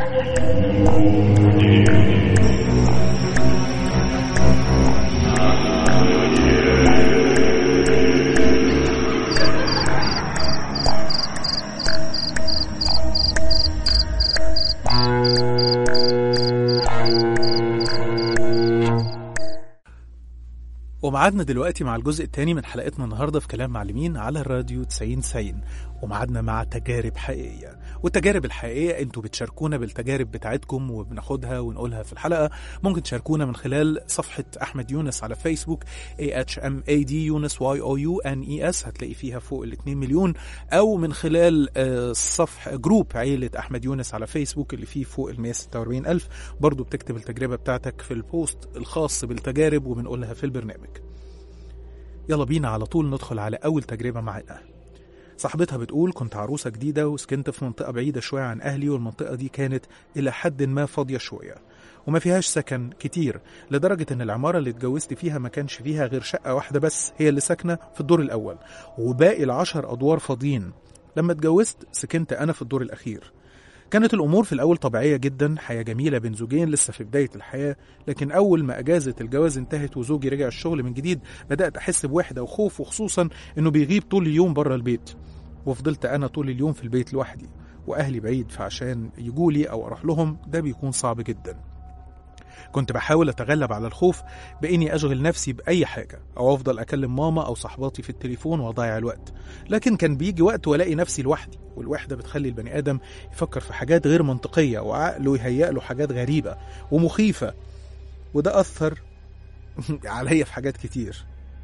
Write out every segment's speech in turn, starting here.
ومعادنا دلوقتي مع الجزء الثاني من حلقتنا النهارده في كلام معلمين على الراديو 90 90 ومعادنا مع تجارب حقيقيه والتجارب الحقيقيه انتوا بتشاركونا بالتجارب بتاعتكم وبناخدها ونقولها في الحلقه ممكن تشاركونا من خلال صفحه احمد يونس على فيسبوك A H M A D يونس Y O U N E S هتلاقي فيها فوق ال 2 مليون او من خلال آه، صفح جروب عيله احمد يونس على فيسبوك اللي فيه فوق ال 146 الف برضو بتكتب التجربه بتاعتك في البوست الخاص بالتجارب وبنقولها في البرنامج يلا بينا على طول ندخل على أول تجربة معانا صاحبتها بتقول كنت عروسة جديدة وسكنت في منطقة بعيدة شوية عن أهلي والمنطقة دي كانت إلى حد ما فاضية شوية وما فيهاش سكن كتير لدرجة إن العمارة اللي اتجوزت فيها ما كانش فيها غير شقة واحدة بس هي اللي ساكنة في الدور الأول وباقي العشر أدوار فاضيين لما اتجوزت سكنت أنا في الدور الأخير كانت الأمور في الأول طبيعية جدا حياة جميلة بين زوجين لسه في بداية الحياة لكن أول ما أجازة الجواز انتهت وزوجي رجع الشغل من جديد بدأت أحس بوحدة وخوف وخصوصا إنه بيغيب طول اليوم بره البيت وفضلت أنا طول اليوم في البيت لوحدي وأهلي بعيد فعشان يجولي أو أروح لهم ده بيكون صعب جدا كنت بحاول أتغلب على الخوف بإني أشغل نفسي بأي حاجة أو أفضل أكلم ماما أو صحباتي في التليفون وأضيع الوقت لكن كان بيجي وقت وألاقي نفسي لوحدي والوحدة بتخلي البني آدم يفكر في حاجات غير منطقية وعقله يهيأ له حاجات غريبة ومخيفة وده أثر عليا في حاجات كتير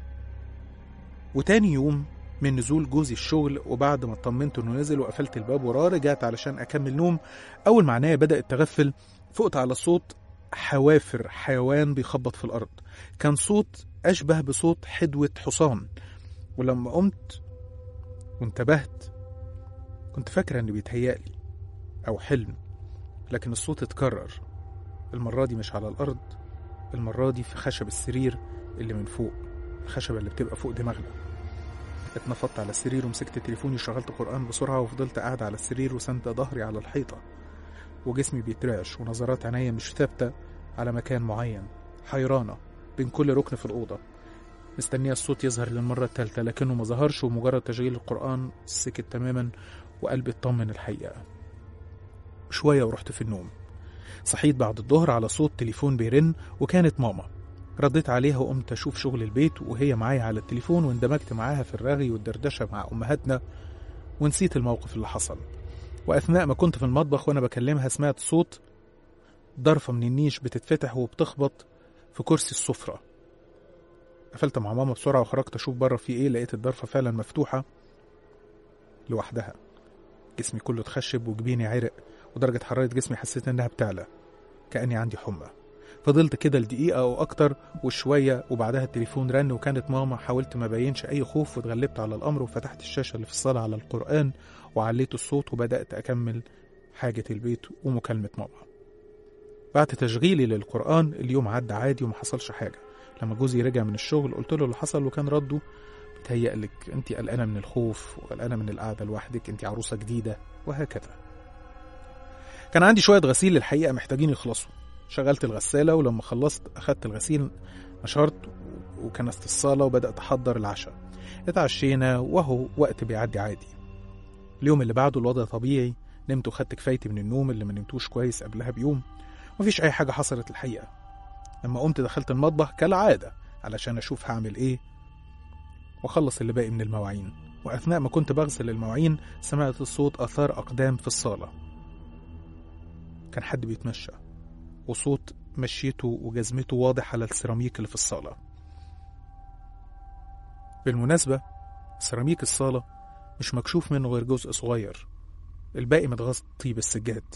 وتاني يوم من نزول جوزي الشغل وبعد ما اطمنت انه نزل وقفلت الباب وراه رجعت علشان اكمل نوم اول ما عينيا بدات تغفل فقت على صوت حوافر حيوان بيخبط في الارض كان صوت اشبه بصوت حدوه حصان ولما قمت وانتبهت كنت فاكره ان بيتهيألي او حلم لكن الصوت اتكرر المره دي مش على الارض المره دي في خشب السرير اللي من فوق الخشبه اللي بتبقى فوق دماغنا اتنفضت على السرير ومسكت تليفوني وشغلت قرآن بسرعة وفضلت قاعد على السرير وسند ظهري على الحيطة وجسمي بيترعش ونظرات عينيا مش ثابتة على مكان معين حيرانة بين كل ركن في الأوضة مستنية الصوت يظهر للمرة الثالثة لكنه ما ظهرش ومجرد تشغيل القرآن سكت تماما وقلبي اطمن الحقيقة شوية ورحت في النوم صحيت بعد الظهر على صوت تليفون بيرن وكانت ماما رديت عليها وقمت أشوف شغل البيت وهي معايا على التليفون واندمجت معاها في الرغي والدردشة مع أمهاتنا ونسيت الموقف اللي حصل وأثناء ما كنت في المطبخ وأنا بكلمها سمعت صوت ضرفة من النيش بتتفتح وبتخبط في كرسي السفرة قفلت مع ماما بسرعة وخرجت أشوف بره في إيه لقيت الضرفة فعلا مفتوحة لوحدها جسمي كله اتخشب وجبيني عرق ودرجة حرارة جسمي حسيت إنها بتعلى كأني عندي حمى فضلت كده لدقيقة أو أكتر وشوية وبعدها التليفون رن وكانت ماما حاولت ما بينش أي خوف واتغلبت على الأمر وفتحت الشاشة اللي في الصالة على القرآن وعليت الصوت وبدأت أكمل حاجة البيت ومكالمة ماما بعد تشغيلي للقرآن اليوم عدى عادي وما حصلش حاجة لما جوزي رجع من الشغل قلت له اللي حصل وكان رده بتهيألك انت قلقانة من الخوف وقلقانة من القعدة لوحدك انت عروسة جديدة وهكذا كان عندي شوية غسيل الحقيقة محتاجين يخلصوا شغلت الغسالة ولما خلصت أخدت الغسيل نشرت وكنست الصالة وبدأت أحضر العشاء اتعشينا وهو وقت بيعدي عادي اليوم اللي بعده الوضع طبيعي نمت وخدت كفايتي من النوم اللي ما نمتوش كويس قبلها بيوم مفيش أي حاجة حصلت الحقيقة لما قمت دخلت المطبخ كالعادة علشان أشوف هعمل إيه وأخلص اللي باقي من المواعين وأثناء ما كنت بغسل المواعين سمعت الصوت أثار أقدام في الصالة كان حد بيتمشى وصوت مشيته وجزمته واضح على السيراميك اللي في الصالة بالمناسبة سيراميك الصالة مش مكشوف منه غير جزء صغير الباقي متغطي بالسجاد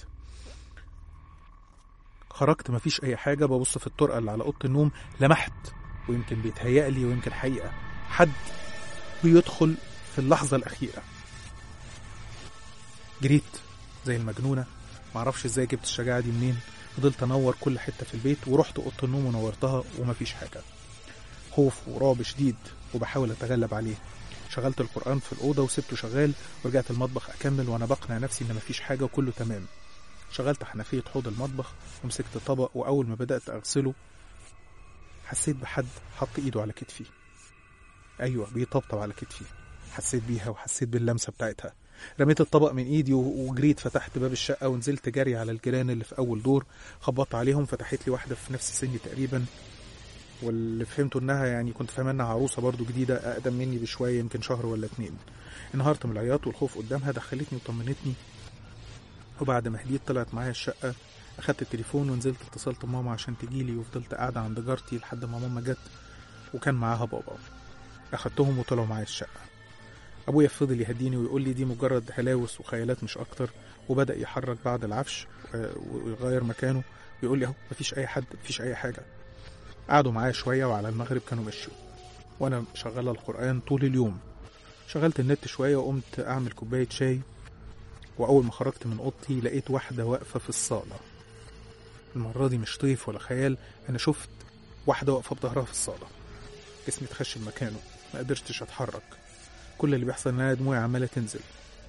خرجت مفيش أي حاجة ببص في الطرقة اللي على أوضة النوم لمحت ويمكن بيتهيألي ويمكن حقيقة حد بيدخل في اللحظة الأخيرة جريت زي المجنونة معرفش ازاي جبت الشجاعة دي منين فضلت انور كل حته في البيت ورحت اوضه النوم ونورتها ومفيش حاجه خوف ورعب شديد وبحاول اتغلب عليه شغلت القران في الاوضه وسبته شغال ورجعت المطبخ اكمل وانا بقنع نفسي ان مفيش حاجه وكله تمام شغلت حنفية حوض المطبخ ومسكت طبق وأول ما بدأت أغسله حسيت بحد حط إيده على كتفي أيوة بيطبطب على كتفي حسيت بيها وحسيت باللمسة بتاعتها رميت الطبق من ايدي و- وجريت فتحت باب الشقة ونزلت جري على الجيران اللي في أول دور خبطت عليهم فتحت لي واحدة في نفس سني تقريبا واللي فهمته انها يعني كنت فاهم انها عروسة برضو جديدة أقدم مني بشوية يمكن شهر ولا اتنين انهارت من العياط والخوف قدامها دخلتني وطمنتني وبعد ما هديت طلعت معايا الشقة أخدت التليفون ونزلت اتصلت بماما عشان تجيلي وفضلت قاعدة عند جارتي لحد ما ماما جت وكان معاها بابا أخدتهم وطلعوا معايا الشقة أبويا فضل يهديني ويقول لي دي مجرد هلاوس وخيالات مش أكتر وبدأ يحرك بعض العفش آه، ويغير مكانه ويقول لي أهو مفيش أي حد مفيش أي حاجة قعدوا معايا شوية وعلى المغرب كانوا مشوا وأنا شغالة القرآن طول اليوم شغلت النت شوية وقمت أعمل كوباية شاي وأول ما خرجت من أوضتي لقيت واحدة واقفة في الصالة المرة دي مش طيف ولا خيال أنا شفت واحدة واقفة بظهرها في الصالة جسمي اتخشب مكانه ما قدرتش أتحرك كل اللي بيحصل إن أنا دموعي عمالة تنزل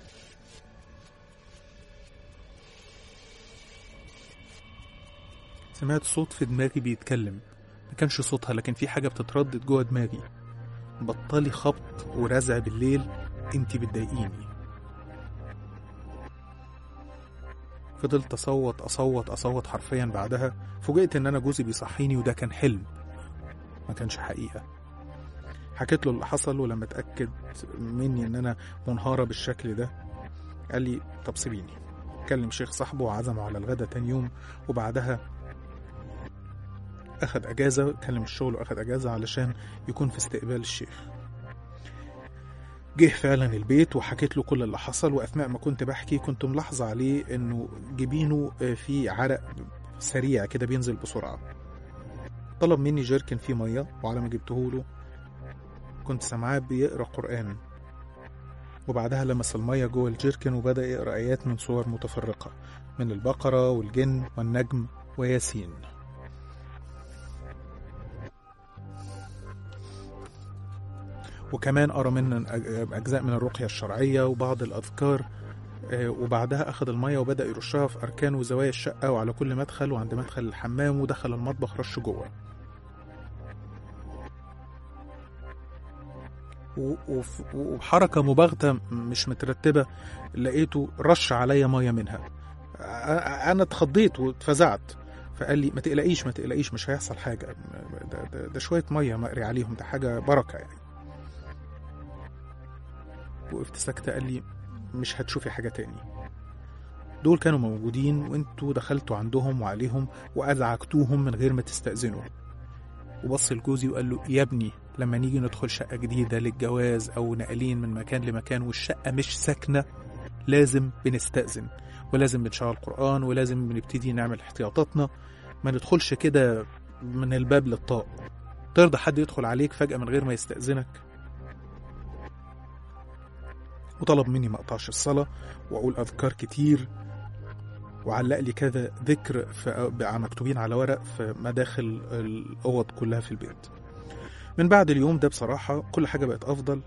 سمعت صوت في دماغي بيتكلم ما كانش صوتها لكن في حاجة بتتردد جوه دماغي بطلي خبط ورزع بالليل انتي بتضايقيني فضلت اصوت اصوت اصوت حرفيا بعدها فوجئت ان انا جوزي بيصحيني وده كان حلم ما كانش حقيقة حكيت له اللي حصل ولما اتأكد مني ان انا منهارة بالشكل ده قال لي طب سيبيني كلم شيخ صاحبه وعزمه على الغدا تاني يوم وبعدها أخد أجازة كلم الشغل وأخد أجازة علشان يكون في استقبال الشيخ جه فعلا البيت وحكيت له كل اللي حصل وأثناء ما كنت بحكي كنت ملاحظة عليه إنه جبينه آه، فيه عرق سريع كده بينزل بسرعة طلب مني جيركن فيه مية وعلى ما جبته له كنت سامعاه بيقرأ قرآن وبعدها لمس المية جوه الجيركن وبدأ يقرأ آيات من صور متفرقة من البقرة والجن والنجم وياسين وكمان قرا من أجزاء من الرقية الشرعية وبعض الأذكار آه، وبعدها أخذ المية وبدأ يرشها في أركان وزوايا الشقة وعلى كل مدخل وعند مدخل الحمام ودخل المطبخ رش جوه و- وف- وبحركة مباغتة مش مترتبة لقيته رش عليا مية منها أ- أنا اتخضيت واتفزعت فقال لي ما تقلقيش ما تقلقيش مش هيحصل حاجة ده, ده, ده شوية مية مقري عليهم ده حاجة بركة يعني وقفت ساكتة قال لي مش هتشوفي حاجة تاني دول كانوا موجودين وانتوا دخلتوا عندهم وعليهم وأزعجتوهم من غير ما تستأذنوا وبص لجوزي وقال له يا ابني لما نيجي ندخل شقة جديدة للجواز أو نقلين من مكان لمكان والشقة مش ساكنة لازم بنستأذن ولازم بنشغل قرآن ولازم بنبتدي نعمل احتياطاتنا ما ندخلش كده من الباب للطاق ترضى حد يدخل عليك فجأة من غير ما يستأذنك وطلب مني ما اقطعش الصلاة واقول اذكار كتير وعلق لي كذا ذكر في بقى مكتوبين على ورق في مداخل الاوض كلها في البيت من بعد اليوم ده بصراحة كل حاجة بقت افضل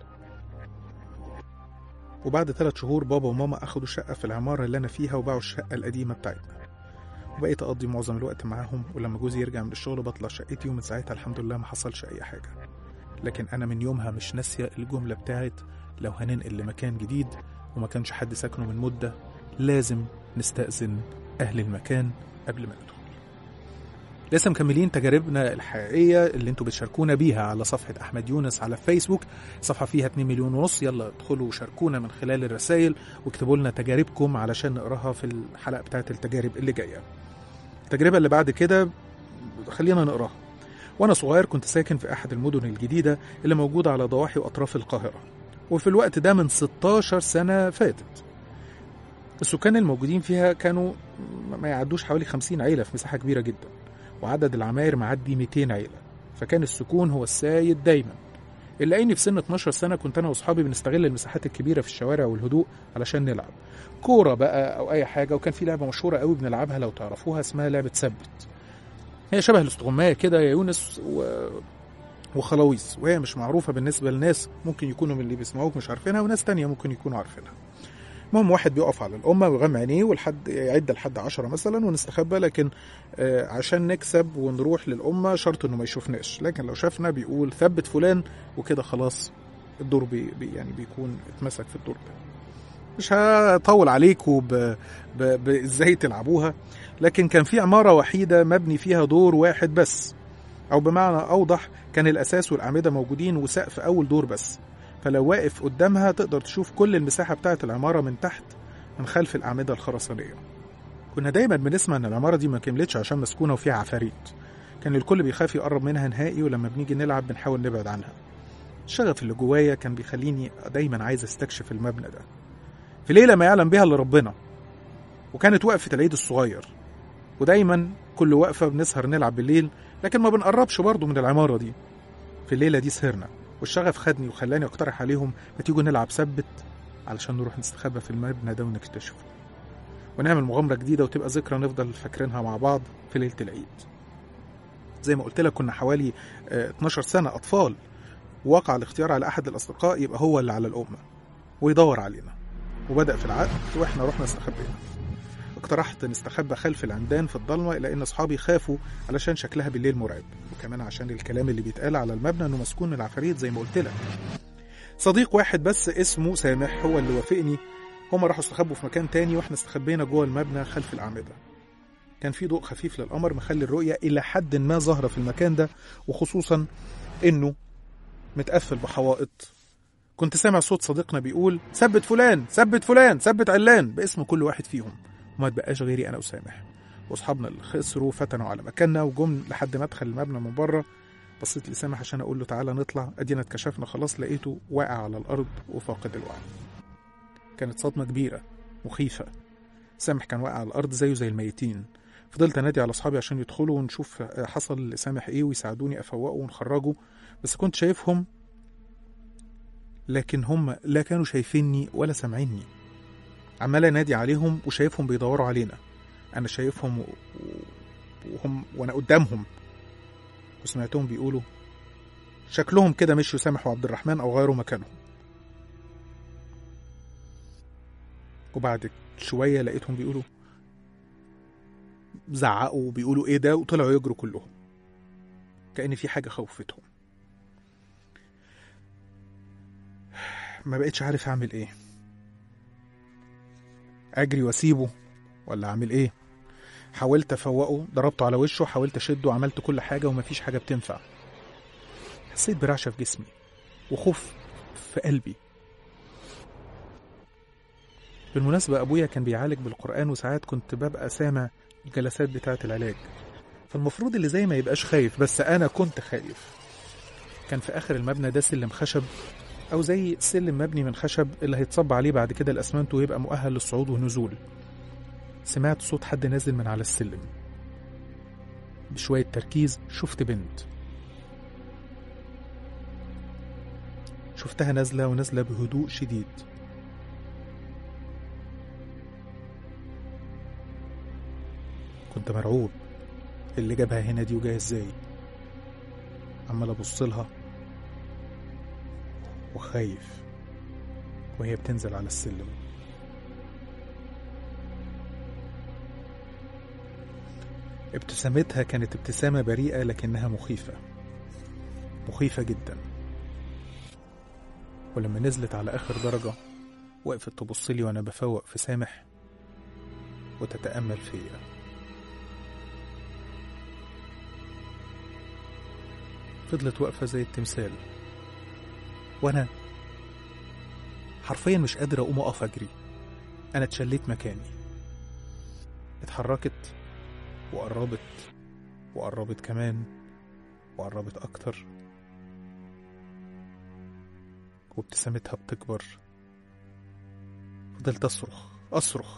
وبعد ثلاث شهور بابا وماما اخدوا شقة في العمارة اللي انا فيها وباعوا الشقة القديمة بتاعتنا وبقيت اقضي معظم الوقت معاهم ولما جوزي يرجع من الشغل بطلع شقتي ومن ساعتها الحمد لله ما حصلش اي حاجة لكن انا من يومها مش ناسية الجملة بتاعت لو هننقل لمكان جديد وما كانش حد ساكنه من مدة لازم نستأذن أهل المكان قبل ما ندخل لسه مكملين تجاربنا الحقيقية اللي انتوا بتشاركونا بيها على صفحة أحمد يونس على فيسبوك صفحة فيها 2 مليون ونص يلا ادخلوا وشاركونا من خلال الرسائل واكتبوا لنا تجاربكم علشان نقراها في الحلقة بتاعت التجارب اللي جاية التجربة اللي بعد كده خلينا نقراها وأنا صغير كنت ساكن في أحد المدن الجديدة اللي موجودة على ضواحي وأطراف القاهرة وفي الوقت ده من 16 سنة فاتت السكان الموجودين فيها كانوا ما يعدوش حوالي 50 عيلة في مساحة كبيرة جدا وعدد العماير معدي 200 عيلة فكان السكون هو السايد دايما إلا إني في سن 12 سنة كنت أنا وأصحابي بنستغل المساحات الكبيرة في الشوارع والهدوء علشان نلعب كورة بقى أو أي حاجة وكان في لعبة مشهورة قوي بنلعبها لو تعرفوها اسمها لعبة ثبت هي شبه الاستغماية كده يا يونس و... وخلاويص وهي مش معروفة بالنسبة لناس ممكن يكونوا من اللي بيسمعوك مش عارفينها وناس تانية ممكن يكونوا عارفينها المهم واحد بيقف على الأمة ويغمى عينيه والحد يعد لحد عشرة مثلا ونستخبى لكن آه، عشان نكسب ونروح للأمة شرط إنه ما يشوفناش لكن لو شافنا بيقول ثبت فلان وكده خلاص الدور بي بي- يعني بيكون اتمسك في الدور ده مش هطول عليكم ب- ب- بازاي تلعبوها لكن كان في عمارة وحيدة مبني فيها دور واحد بس أو بمعنى أوضح كان الأساس والأعمدة موجودين وسقف أول دور بس فلو واقف قدامها تقدر تشوف كل المساحة بتاعة العمارة من تحت من خلف الأعمدة الخرسانية كنا دايما بنسمع إن العمارة دي ما كملتش عشان مسكونة وفيها عفاريت كان الكل بيخاف يقرب منها نهائي ولما بنيجي نلعب بنحاول نبعد عنها الشغف اللي جوايا كان بيخليني دايما عايز استكشف المبنى ده في ليلة ما يعلم بها إلا ربنا وكانت وقفة العيد الصغير ودايما كل وقفة بنسهر نلعب بالليل لكن ما بنقربش برضه من العمارة دي في الليلة دي سهرنا والشغف خدني وخلاني اقترح عليهم ما تيجوا نلعب ثبت علشان نروح نستخبى في المبنى ده ونكتشفه ونعمل مغامرة جديدة وتبقى ذكرى نفضل فاكرينها مع بعض في ليلة العيد زي ما قلت لك كنا حوالي آه، 12 سنة أطفال وقع الاختيار على أحد الأصدقاء يبقى هو اللي على الأمة ويدور علينا وبدأ في العقد وإحنا رحنا استخبينا اقترحت نستخبى خلف العمدان في الضلمة لأن أصحابي خافوا علشان شكلها بالليل مرعب وكمان عشان الكلام اللي بيتقال على المبنى إنه مسكون من العفاريت زي ما قلت لك صديق واحد بس اسمه سامح هو اللي وافقني هما راحوا استخبوا في مكان تاني واحنا استخبينا جوه المبنى خلف الأعمدة كان في ضوء خفيف للقمر مخلي الرؤية إلى حد ما ظاهرة في المكان ده وخصوصا إنه متقفل بحوائط كنت سامع صوت صديقنا بيقول ثبت فلان ثبت فلان ثبت علان باسم كل واحد فيهم وما تبقاش غيري انا وسامح واصحابنا اللي خسروا فتنوا على مكاننا وجم لحد مدخل المبنى من بره بصيت لسامح عشان اقول له تعالى نطلع ادينا اتكشفنا خلاص لقيته واقع على الارض وفاقد الوعي كانت صدمه كبيره مخيفه سامح كان واقع على الارض زيه زي الميتين فضلت انادي على اصحابي عشان يدخلوا ونشوف حصل لسامح ايه ويساعدوني افوقه ونخرجه بس كنت شايفهم لكن هم لا كانوا شايفيني ولا سامعيني عمال انادي عليهم وشايفهم بيدوروا علينا انا شايفهم و... وهم وانا قدامهم وسمعتهم بيقولوا شكلهم كده مشوا سامح وعبد الرحمن او غيروا مكانهم وبعد شويه لقيتهم بيقولوا زعقوا وبيقولوا ايه ده وطلعوا يجروا كلهم كأن في حاجة خوفتهم ما بقتش عارف اعمل ايه اجري واسيبه ولا اعمل ايه حاولت افوقه ضربته على وشه حاولت اشده عملت كل حاجه ومفيش حاجه بتنفع حسيت برعشه في جسمي وخوف في قلبي بالمناسبة أبويا كان بيعالج بالقرآن وساعات كنت ببقى سامع الجلسات بتاعة العلاج فالمفروض اللي زي ما يبقاش خايف بس أنا كنت خايف كان في آخر المبنى ده سلم خشب أو زي سلم مبني من خشب اللي هيتصب عليه بعد كده الأسمنت ويبقى مؤهل للصعود والنزول سمعت صوت حد نازل من على السلم بشوية تركيز شفت بنت شفتها نازلة ونازلة بهدوء شديد كنت مرعوب اللي جابها هنا دي وجايه ازاي عمال ابص لها وخايف وهي بتنزل على السلم ابتسامتها كانت ابتسامة بريئة لكنها مخيفة مخيفة جدا ولما نزلت على آخر درجة وقفت تبص لي وأنا بفوق في سامح وتتأمل فيا فضلت واقفة زي التمثال وأنا حرفيا مش قادر أقوم أقف أجري أنا اتشليت مكاني اتحركت وقربت وقربت كمان وقربت أكتر وابتسامتها بتكبر فضلت أصرخ أصرخ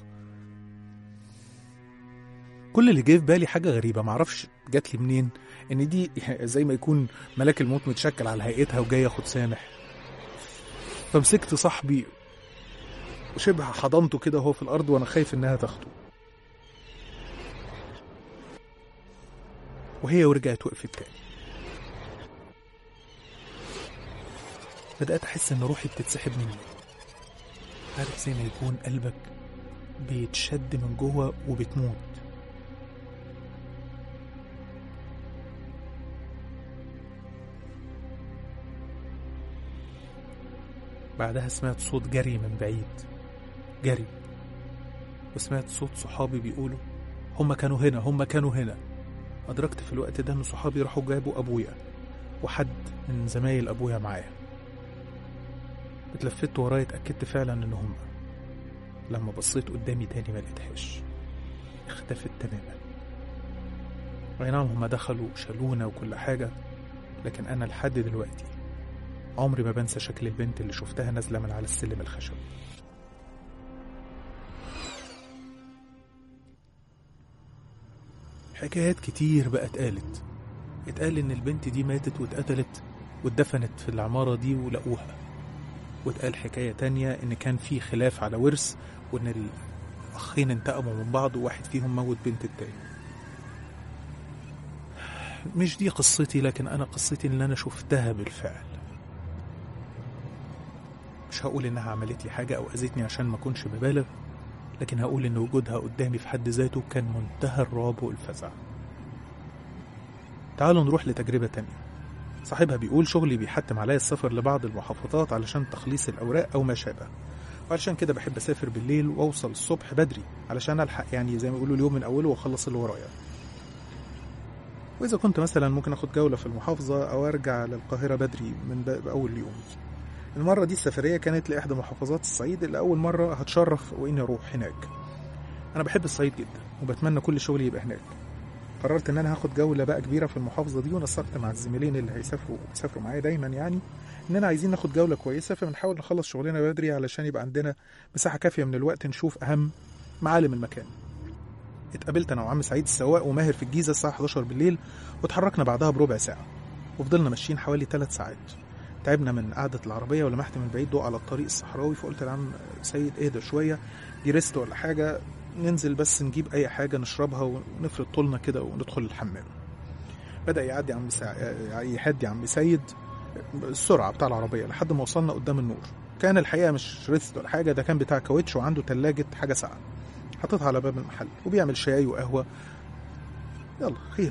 كل اللي جه في بالي حاجة غريبة معرفش جات لي منين إن دي زي ما يكون ملاك الموت متشكل على هيئتها وجاي ياخد سامح فمسكت صاحبي وشبه حضنته كده وهو في الأرض وأنا خايف إنها تاخده وهي ورجعت وقفت تاني بدأت أحس إن روحي بتتسحب مني عارف زي ما يكون قلبك بيتشد من جوه وبتموت بعدها سمعت صوت جري من بعيد جري وسمعت صوت صحابي بيقولوا هما كانوا هنا هما كانوا هنا أدركت في الوقت ده إن صحابي راحوا جابوا أبويا وحد من زمايل أبويا معايا اتلفت ورايا اتأكدت فعلا إن هما لما بصيت قدامي تاني ما لقيتهاش اختفت تماما أي نعم هما دخلوا وشالونا وكل حاجة لكن أنا لحد دلوقتي عمري ما بنسى شكل البنت اللي شفتها نازلة من على السلم الخشبي حكايات كتير بقى اتقالت اتقال ان البنت دي ماتت واتقتلت واتدفنت في العمارة دي ولقوها واتقال حكاية تانية ان كان في خلاف على ورث وان الاخين انتقموا من بعض وواحد فيهم موت بنت التاني مش دي قصتي لكن انا قصتي اللي انا شفتها بالفعل مش هقول انها عملت لي حاجة او اذتني عشان ما اكونش ببالغ لكن هقول ان وجودها قدامي في حد ذاته كان منتهى الرعب والفزع تعالوا نروح لتجربة تانية صاحبها بيقول شغلي بيحتم عليا السفر لبعض المحافظات علشان تخليص الأوراق أو ما شابه وعلشان كده بحب أسافر بالليل وأوصل الصبح بدري علشان ألحق يعني زي ما بيقولوا اليوم من أوله وأخلص اللي ورايا وإذا كنت مثلا ممكن أخد جولة في المحافظة أو أرجع للقاهرة بدري من بأول يوم المرة دي السفرية كانت لإحدى محافظات الصعيد اللي أول مرة هتشرف وإني أروح هناك أنا بحب الصعيد جدا وبتمنى كل شغلي يبقى هناك قررت إن أنا هاخد جولة بقى كبيرة في المحافظة دي ونسقت مع الزميلين اللي هيسافروا بيسافروا معايا دايما يعني إننا عايزين ناخد جولة كويسة فبنحاول نخلص شغلنا بدري علشان يبقى عندنا مساحة كافية من الوقت نشوف أهم معالم المكان اتقابلت أنا وعم سعيد السواق وماهر في الجيزة الساعة 11 بالليل واتحركنا بعدها بربع ساعة وفضلنا ماشيين حوالي ثلاث ساعات تعبنا من قعدة العربية ولمحت من بعيد ضوء على الطريق الصحراوي فقلت لعم سيد اهدى شوية دي ريست ولا حاجة ننزل بس نجيب أي حاجة نشربها ونفرد طولنا كده وندخل الحمام بدأ يعدي عم سع... يهدي عم سيد السرعة بتاع العربية لحد ما وصلنا قدام النور كان الحقيقة مش ريست ولا حاجة ده كان بتاع كاوتش وعنده تلاجة حاجة ساقعة حطيتها على باب المحل وبيعمل شاي وقهوة يلا خير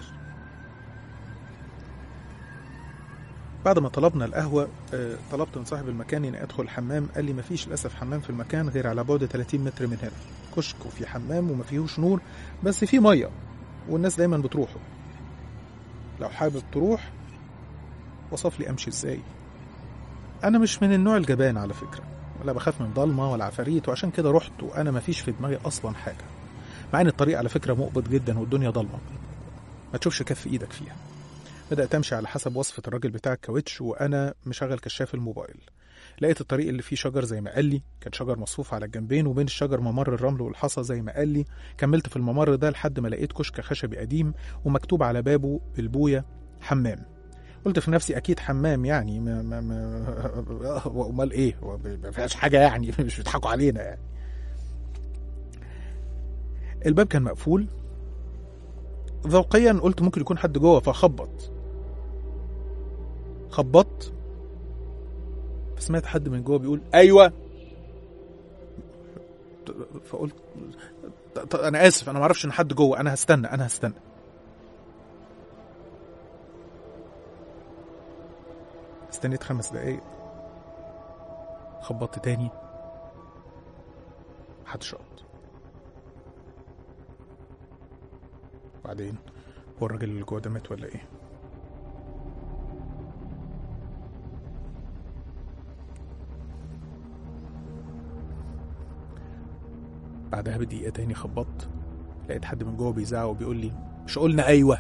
بعد ما طلبنا القهوة آه، طلبت من صاحب المكان إني أدخل الحمام قال لي مفيش للأسف حمام في المكان غير على بعد 30 متر من هنا كشك وفي حمام وما فيهوش نور بس في مية والناس دايما بتروحوا لو حابب تروح وصف لي أمشي إزاي أنا مش من النوع الجبان على فكرة ولا بخاف من ضلمة ولا عفاريت وعشان كده رحت وأنا مفيش في دماغي أصلا حاجة مع إن الطريق على فكرة مقبض جدا والدنيا ضلمة ما تشوفش كف إيدك فيها بدأت أمشي على حسب وصفة الراجل بتاع الكاوتش وأنا مشغل كشاف الموبايل لقيت الطريق اللي فيه شجر زي ما قال لي كان شجر مصفوف على الجنبين وبين الشجر ممر الرمل والحصى زي ما قال لي كملت في الممر ده لحد ما لقيت كشك خشبي قديم ومكتوب على بابه بالبوية حمام قلت في نفسي اكيد حمام يعني ما ما ما امال ايه هو ما فيهاش حاجه يعني مش بيضحكوا علينا يعني الباب كان مقفول ذوقيا قلت ممكن يكون حد جوه فخبط خبطت فسمعت حد من جوه بيقول ايوه فقلت ط- ط- انا اسف انا ما اعرفش ان حد جوه انا هستنى انا هستنى استنيت خمس دقايق خبطت تاني محدش رد بعدين هو الراجل اللي جوه ده مات ولا ايه بعدها بدقيقة تاني خبطت لقيت حد من جوه بيزعق وبيقول لي مش قلنا ايوه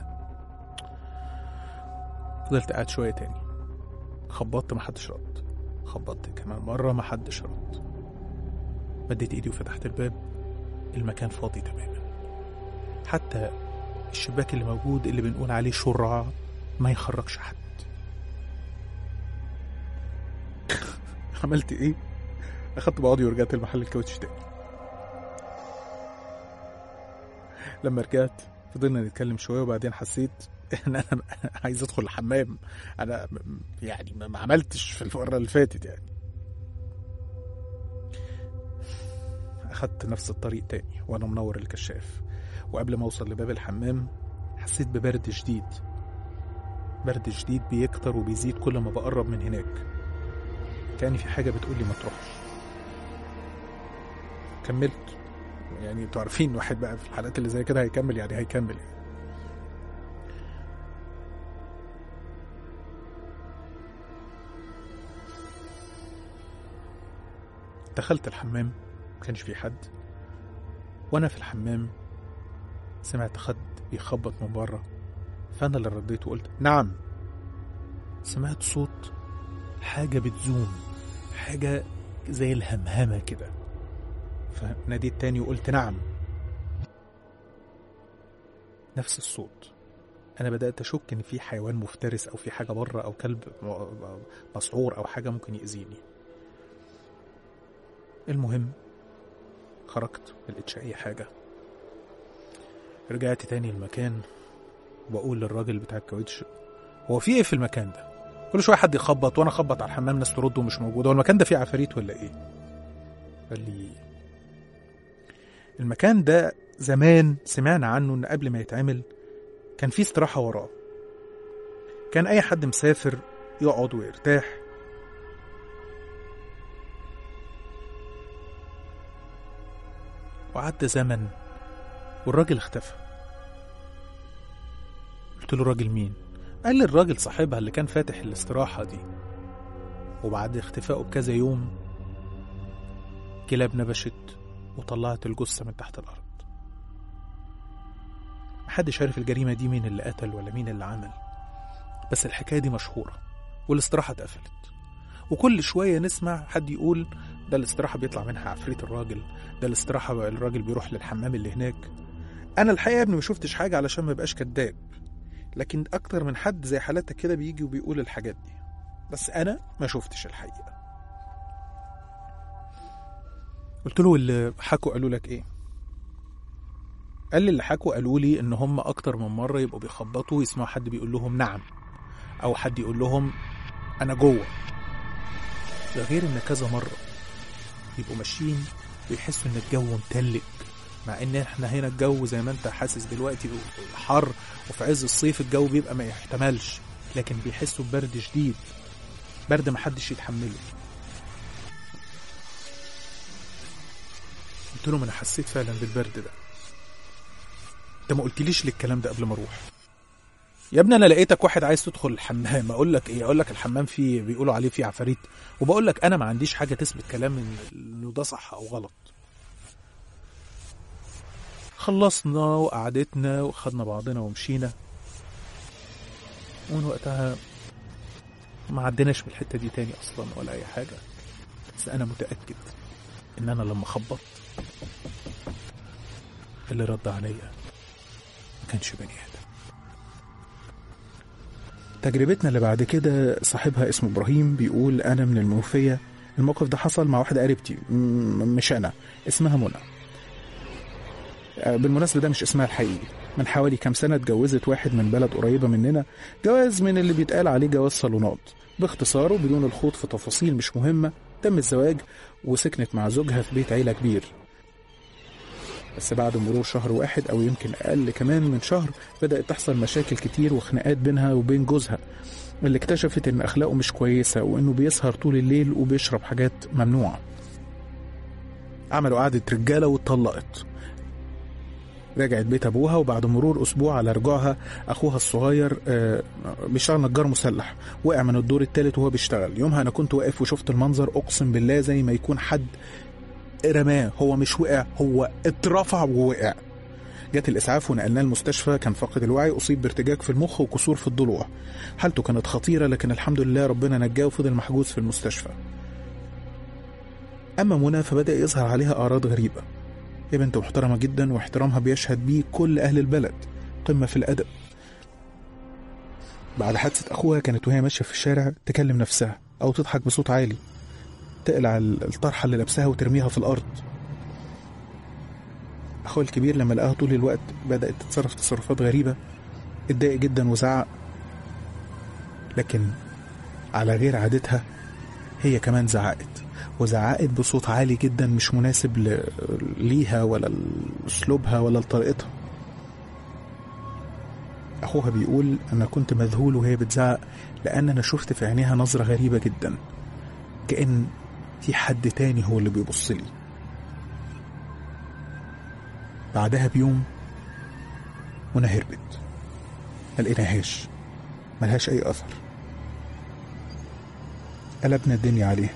فضلت قاعد شوية تاني خبطت محدش رد خبطت كمان مرة محدش رد مديت ايدي وفتحت الباب المكان فاضي تماما حتى الشباك اللي موجود اللي بنقول عليه شرع ما يخرجش حد عملت ايه اخدت بعضي ورجعت المحل الكاوتش تاني لما رجعت فضلنا نتكلم شويه وبعدين حسيت ان انا عايز ادخل الحمام انا م- يعني ما ما عملتش في المره اللي فاتت يعني أخدت نفس الطريق تاني وأنا منور الكشاف وقبل ما أوصل لباب الحمام حسيت ببرد شديد برد شديد بيكتر وبيزيد كل ما بقرب من هناك كان في حاجة بتقولي ما تروحش كملت يعني انتوا عارفين واحد بقى في الحالات اللي زي كده هيكمل يعني هيكمل يعني. دخلت الحمام مكانش في حد وانا في الحمام سمعت خد بيخبط من بره فانا اللي رديت وقلت نعم سمعت صوت حاجه بتزوم حاجه زي الهمهمه كده فناديت تاني وقلت نعم نفس الصوت انا بدات اشك ان في حيوان مفترس او في حاجه بره او كلب مسعور او حاجه ممكن ياذيني المهم خرجت ملقتش اي حاجه رجعت تاني المكان وبقول للراجل بتاع الكاوتش هو في ايه في المكان ده كل شويه حد يخبط وانا اخبط على الحمام ناس ترد ومش موجوده هو المكان ده فيه عفاريت ولا ايه قال لي المكان ده زمان سمعنا عنه ان قبل ما يتعمل كان في استراحه وراه كان اي حد مسافر يقعد ويرتاح وعدى زمن والراجل اختفى قلت له الراجل مين قال لي الراجل صاحبها اللي كان فاتح الاستراحة دي وبعد اختفائه بكذا يوم كلاب نبشت وطلعت الجثة من تحت الأرض محدش عارف الجريمة دي مين اللي قتل ولا مين اللي عمل بس الحكاية دي مشهورة والاستراحة اتقفلت وكل شوية نسمع حد يقول ده الاستراحة بيطلع منها عفريت الراجل ده الاستراحة الراجل بيروح للحمام اللي هناك أنا الحقيقة يا ابني ما شفتش حاجة علشان ما يبقاش كداب لكن أكتر من حد زي حالتك كده بيجي وبيقول الحاجات دي بس أنا ما شفتش الحقيقة قلت له اللي حكوا قالوا لك إيه قال لي اللي حكوا قالوا لي إن هم أكتر من مرة يبقوا بيخبطوا ويسمعوا حد بيقول لهم نعم أو حد يقول لهم أنا جوه ده غير إن كذا مرة يبقوا ماشيين ويحسوا إن الجو متلج مع ان احنا هنا الجو زي ما انت حاسس دلوقتي حر وفي عز الصيف الجو بيبقى ما يحتملش لكن بيحسوا ببرد شديد برد ما حدش يتحمله قلت لهم انا حسيت فعلا بالبرد ده انت ما قلتليش ليه الكلام ده قبل ما اروح يا ابني انا لقيتك واحد عايز تدخل الحمام اقول لك ايه اقول لك الحمام فيه بيقولوا عليه فيه عفاريت وبقول لك انا ما عنديش حاجه تثبت كلام انه ده صح او غلط خلصنا وقعدتنا وخدنا بعضنا ومشينا ومن وقتها ما عدناش من الحته دي تاني اصلا ولا اي حاجه بس انا متاكد ان انا لما خبطت اللي رد عليا ما كانش بني ادم تجربتنا اللي بعد كده صاحبها اسمه ابراهيم بيقول انا من المنوفيه الموقف ده حصل مع واحده قريبتي مش انا اسمها منى بالمناسبة ده مش اسمها الحقيقي من حوالي كام سنة اتجوزت واحد من بلد قريبة مننا جواز من اللي بيتقال عليه جواز صالونات باختصار وبدون الخوض في تفاصيل مش مهمة تم الزواج وسكنت مع زوجها في بيت عيلة كبير بس بعد مرور شهر واحد أو يمكن أقل كمان من شهر بدأت تحصل مشاكل كتير وخناقات بينها وبين جوزها اللي اكتشفت إن أخلاقه مش كويسة وإنه بيسهر طول الليل وبيشرب حاجات ممنوعة عملوا قعدة رجالة واتطلقت رجعت بيت ابوها وبعد مرور اسبوع على رجوعها اخوها الصغير بيشتغل نجار مسلح وقع من الدور الثالث وهو بيشتغل يومها انا كنت واقف وشفت المنظر اقسم بالله زي ما يكون حد رماه هو مش وقع هو اترفع ووقع جت الاسعاف ونقلناه المستشفى كان فاقد الوعي اصيب بارتجاج في المخ وكسور في الضلوع حالته كانت خطيره لكن الحمد لله ربنا نجاه وفضل محجوز في المستشفى اما منى فبدا يظهر عليها اعراض غريبه هي بنت محترمة جدا واحترامها بيشهد بيه كل أهل البلد قمة في الأدب بعد حادثة أخوها كانت وهي ماشية في الشارع تكلم نفسها أو تضحك بصوت عالي تقلع الطرحة اللي لابساها وترميها في الأرض أخوها الكبير لما لقاها طول الوقت بدأت تتصرف تصرفات غريبة اتضايق جدا وزعق لكن على غير عادتها هي كمان زعقت وزعقت بصوت عالي جدا مش مناسب ل... ليها ولا لأسلوبها ولا لطريقتها أخوها بيقول أنا كنت مذهول وهي بتزعق لأن أنا شفت في عينيها نظرة غريبة جدا كأن في حد تاني هو اللي بيبص لي بعدها بيوم منى هربت ما لقيناهاش ملهاش أي أثر قلبنا الدنيا عليها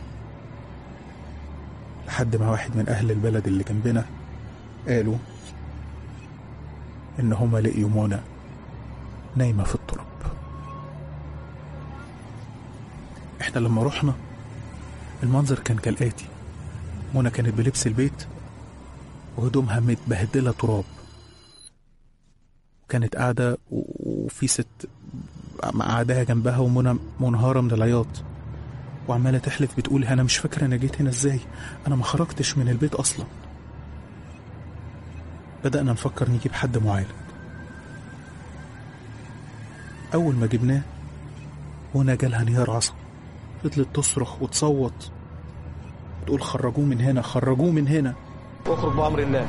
لحد ما واحد من أهل البلد اللي جنبنا قالوا إن هما لقيوا منى نايمة في التراب احنا لما رحنا المنظر كان كالآتي منى كانت بلبس البيت وهدومها متبهدلة تراب كانت قاعدة وفي ست قاعداها جنبها ومنى منهارة من العياط وعمالة تحلف بتقول أنا مش فاكرة أنا جيت هنا إزاي أنا ما خرجتش من البيت أصلا بدأنا نفكر نجيب حد معالج أول ما جبناه هنا جالها انهيار عصبي فضلت تصرخ وتصوت تقول خرجوه من هنا خرجوه من هنا اخرج بأمر الله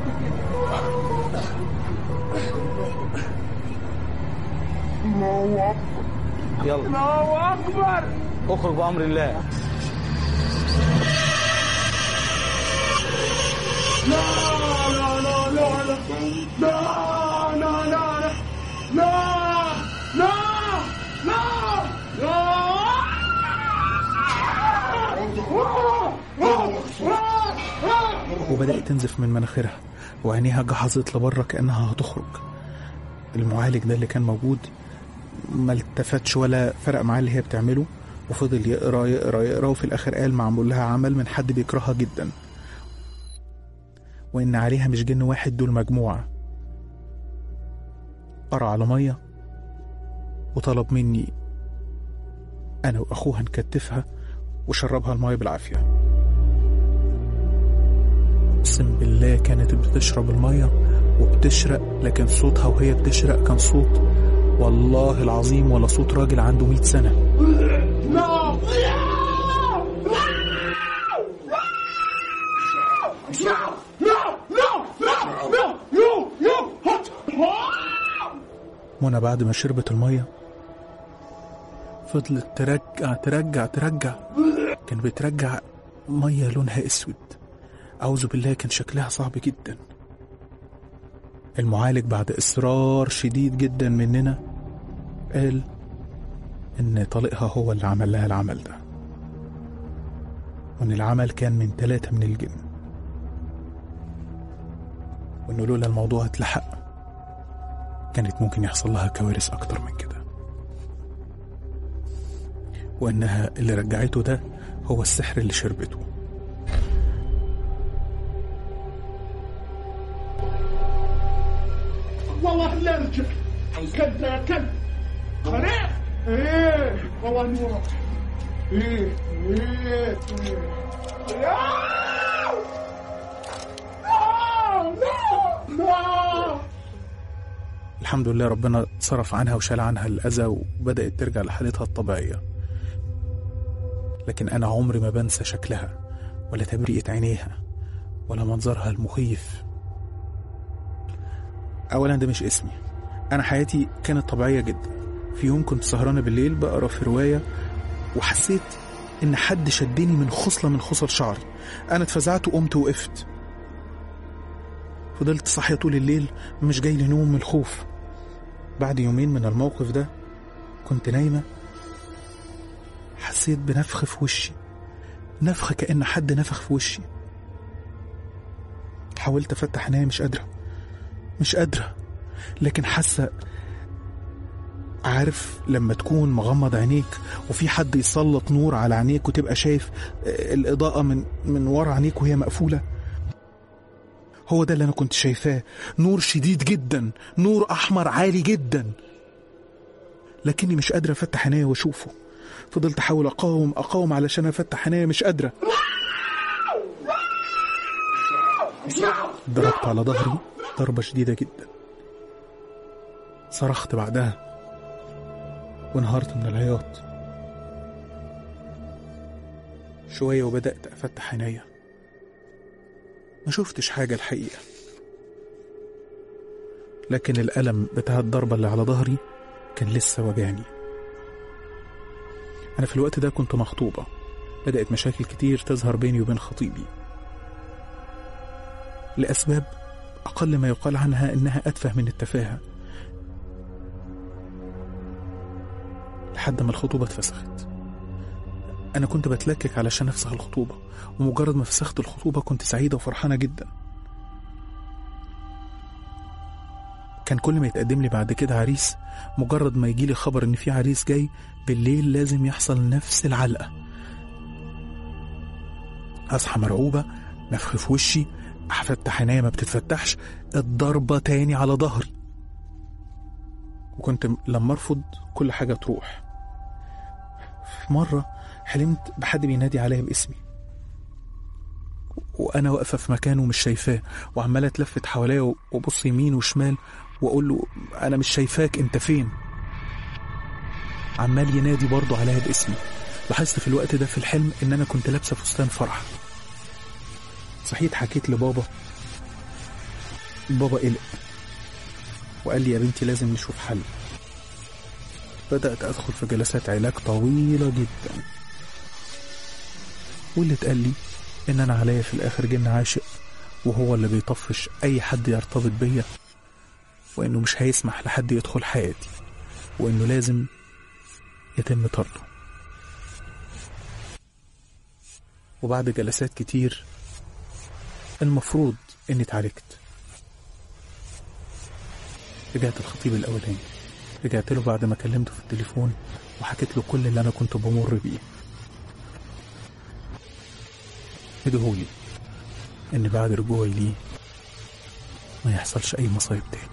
الله أكبر يلا الله أكبر اخرج بأمر الله لا لا لا لا لا لا لا لا لا لا لا لا وبدأت تنزف من مناخيرها وعينيها جحظت لبره كأنها هتخرج المعالج ده اللي كان موجود ما التفتش ولا فرق معاه اللي هي بتعمله وفضل يقرا يقرا يقرا وفي الآخر قال معمول لها عمل من حد بيكرهها جدا وإن عليها مش جن واحد دول مجموعة قرا على مية وطلب مني أنا وأخوها نكتفها وشربها المية بالعافية أقسم بالله كانت بتشرب المية وبتشرق لكن صوتها وهي بتشرق كان صوت والله العظيم ولا صوت راجل عنده مئة سنة لا لا لا لا لا يو يو هات منى بعد ما شربت المية فضلت ترجع ترجع ترجع كان بترجع مية لونها اسود أعوذ بالله كان شكلها صعب جدا المعالج بعد إصرار شديد جدا مننا قال إن طليقها هو اللي عمل لها العمل ده وإن العمل كان من ثلاثة من الجن وإنه لولا الموضوع اتلحق كانت ممكن يحصل لها كوارث أكتر من كده وإنها اللي رجعته ده هو السحر اللي شربته والله لا ارجع كلب يا كلب خريف ايه والله نورك ايه ايه ايه لا لا لا الحمد لله ربنا صرف عنها وشال عنها الأذى وبدأت ترجع لحالتها الطبيعية لكن أنا عمري ما بنسى شكلها ولا تبريئة عينيها ولا منظرها المخيف أولا ده مش اسمي أنا حياتي كانت طبيعية جدا في يوم كنت سهرانة بالليل بقرا في رواية وحسيت إن حد شدني من خصلة من خصل شعري أنا اتفزعت وقمت وقفت فضلت صاحية طول الليل مش جاي لي نوم من الخوف بعد يومين من الموقف ده كنت نايمة حسيت بنفخ في وشي نفخ كأن حد نفخ في وشي حاولت أفتح عينيا مش قادرة مش قادرة لكن حاسة عارف لما تكون مغمض عينيك وفي حد يسلط نور على عينيك وتبقى شايف الإضاءة من من ورا عينيك وهي مقفولة هو ده اللي أنا كنت شايفاه نور شديد جدا نور أحمر عالي جدا لكني مش قادرة أفتح عينيا وأشوفه فضلت أحاول أقاوم أقاوم علشان أفتح عينيا مش قادرة ضربت على ظهري ضربة شديدة جدا صرخت بعدها وانهارت من العياط شوية وبدأت أفتح عينيا ما شفتش حاجة الحقيقة لكن الألم بتاع الضربة اللي على ظهري كان لسه وجعني أنا في الوقت ده كنت مخطوبة بدأت مشاكل كتير تظهر بيني وبين خطيبي لأسباب أقل ما يقال عنها إنها أتفه من التفاهة لحد ما الخطوبة اتفسخت أنا كنت بتلكك علشان أفسخ الخطوبة ومجرد ما فسخت الخطوبة كنت سعيدة وفرحانة جدا كان كل ما يتقدم لي بعد كده عريس مجرد ما يجيلي خبر إن في عريس جاي بالليل لازم يحصل نفس العلقة أصحى مرعوبة نفخ في وشي أفتح عينيا ما بتتفتحش الضربة تاني على ظهري وكنت لما أرفض كل حاجة تروح في مرة حلمت بحد بينادي عليا باسمي وأنا واقفة في مكانه مش شايفاه وعمالة أتلفت حواليا وأبص يمين وشمال وأقول له أنا مش شايفاك أنت فين عمال ينادي برضه عليا باسمي لاحظت في الوقت ده في الحلم إن أنا كنت لابسة فستان فرح صحيت حكيت لبابا بابا قلق وقال لي يا بنتي لازم نشوف حل بدأت أدخل في جلسات علاج طويلة جدا واللي اتقال لي إن أنا عليا في الآخر جن عاشق وهو اللي بيطفش أي حد يرتبط بيا وإنه مش هيسمح لحد يدخل حياتي وإنه لازم يتم طرده وبعد جلسات كتير المفروض إني اتعالجت رجعت الخطيب الأولاني رجعت له بعد ما كلمته في التليفون وحكيت له كل اللي أنا كنت بمر بيه ادعولي إن بعد رجوعي ليه ما يحصلش أي مصايب تاني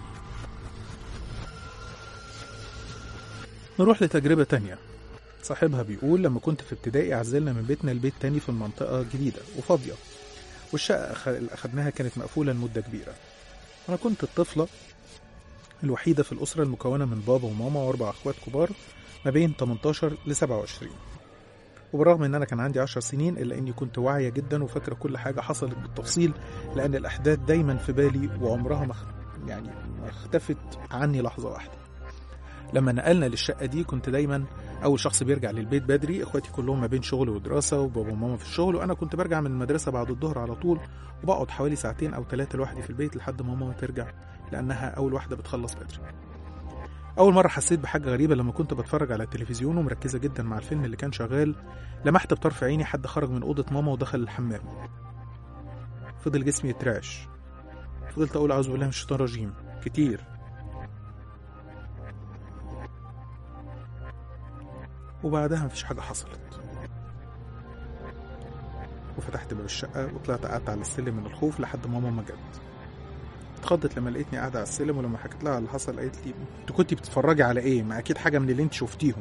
نروح لتجربة تانية صاحبها بيقول لما كنت في ابتدائي عزلنا من بيتنا لبيت تاني في المنطقة جديدة وفاضية والشقة أخ- اللي أخدناها كانت مقفولة لمدة كبيرة أنا كنت الطفلة الوحيدة في الأسرة المكونة من بابا وماما وأربع أخوات كبار ما بين 18 ل 27 وبالرغم إن أنا كان عندي 10 سنين إلا إني كنت واعية جدا وفاكرة كل حاجة حصلت بالتفصيل لأن الأحداث دايما في بالي وعمرها ما اخ- يعني ما اختفت عني لحظة واحدة لما نقلنا للشقة دي كنت دايما أول شخص بيرجع للبيت بدري إخواتي كلهم ما بين شغل ودراسة وبابا وماما في الشغل وأنا كنت برجع من المدرسة بعد الظهر على طول وبقعد حوالي ساعتين أو ثلاثة لوحدي في البيت لحد ما ماما ترجع لأنها أول واحدة بتخلص بدري أول مرة حسيت بحاجة غريبة لما كنت بتفرج على التلفزيون ومركزة جدا مع الفيلم اللي كان شغال لمحت بطرف عيني حد خرج من أوضة ماما ودخل الحمام فضل جسمي يترعش فضلت أقول أعوذ بالله من الشيطان الرجيم كتير وبعدها مفيش حاجة حصلت وفتحت باب الشقة وطلعت قعدت على السلم من الخوف لحد ماما ما جت اتخضت لما لقيتني قاعدة على السلم ولما حكيت لها على اللي حصل قالت لي انت كنتي بتتفرجي على ايه؟ ما اكيد حاجة من اللي انت شفتيهم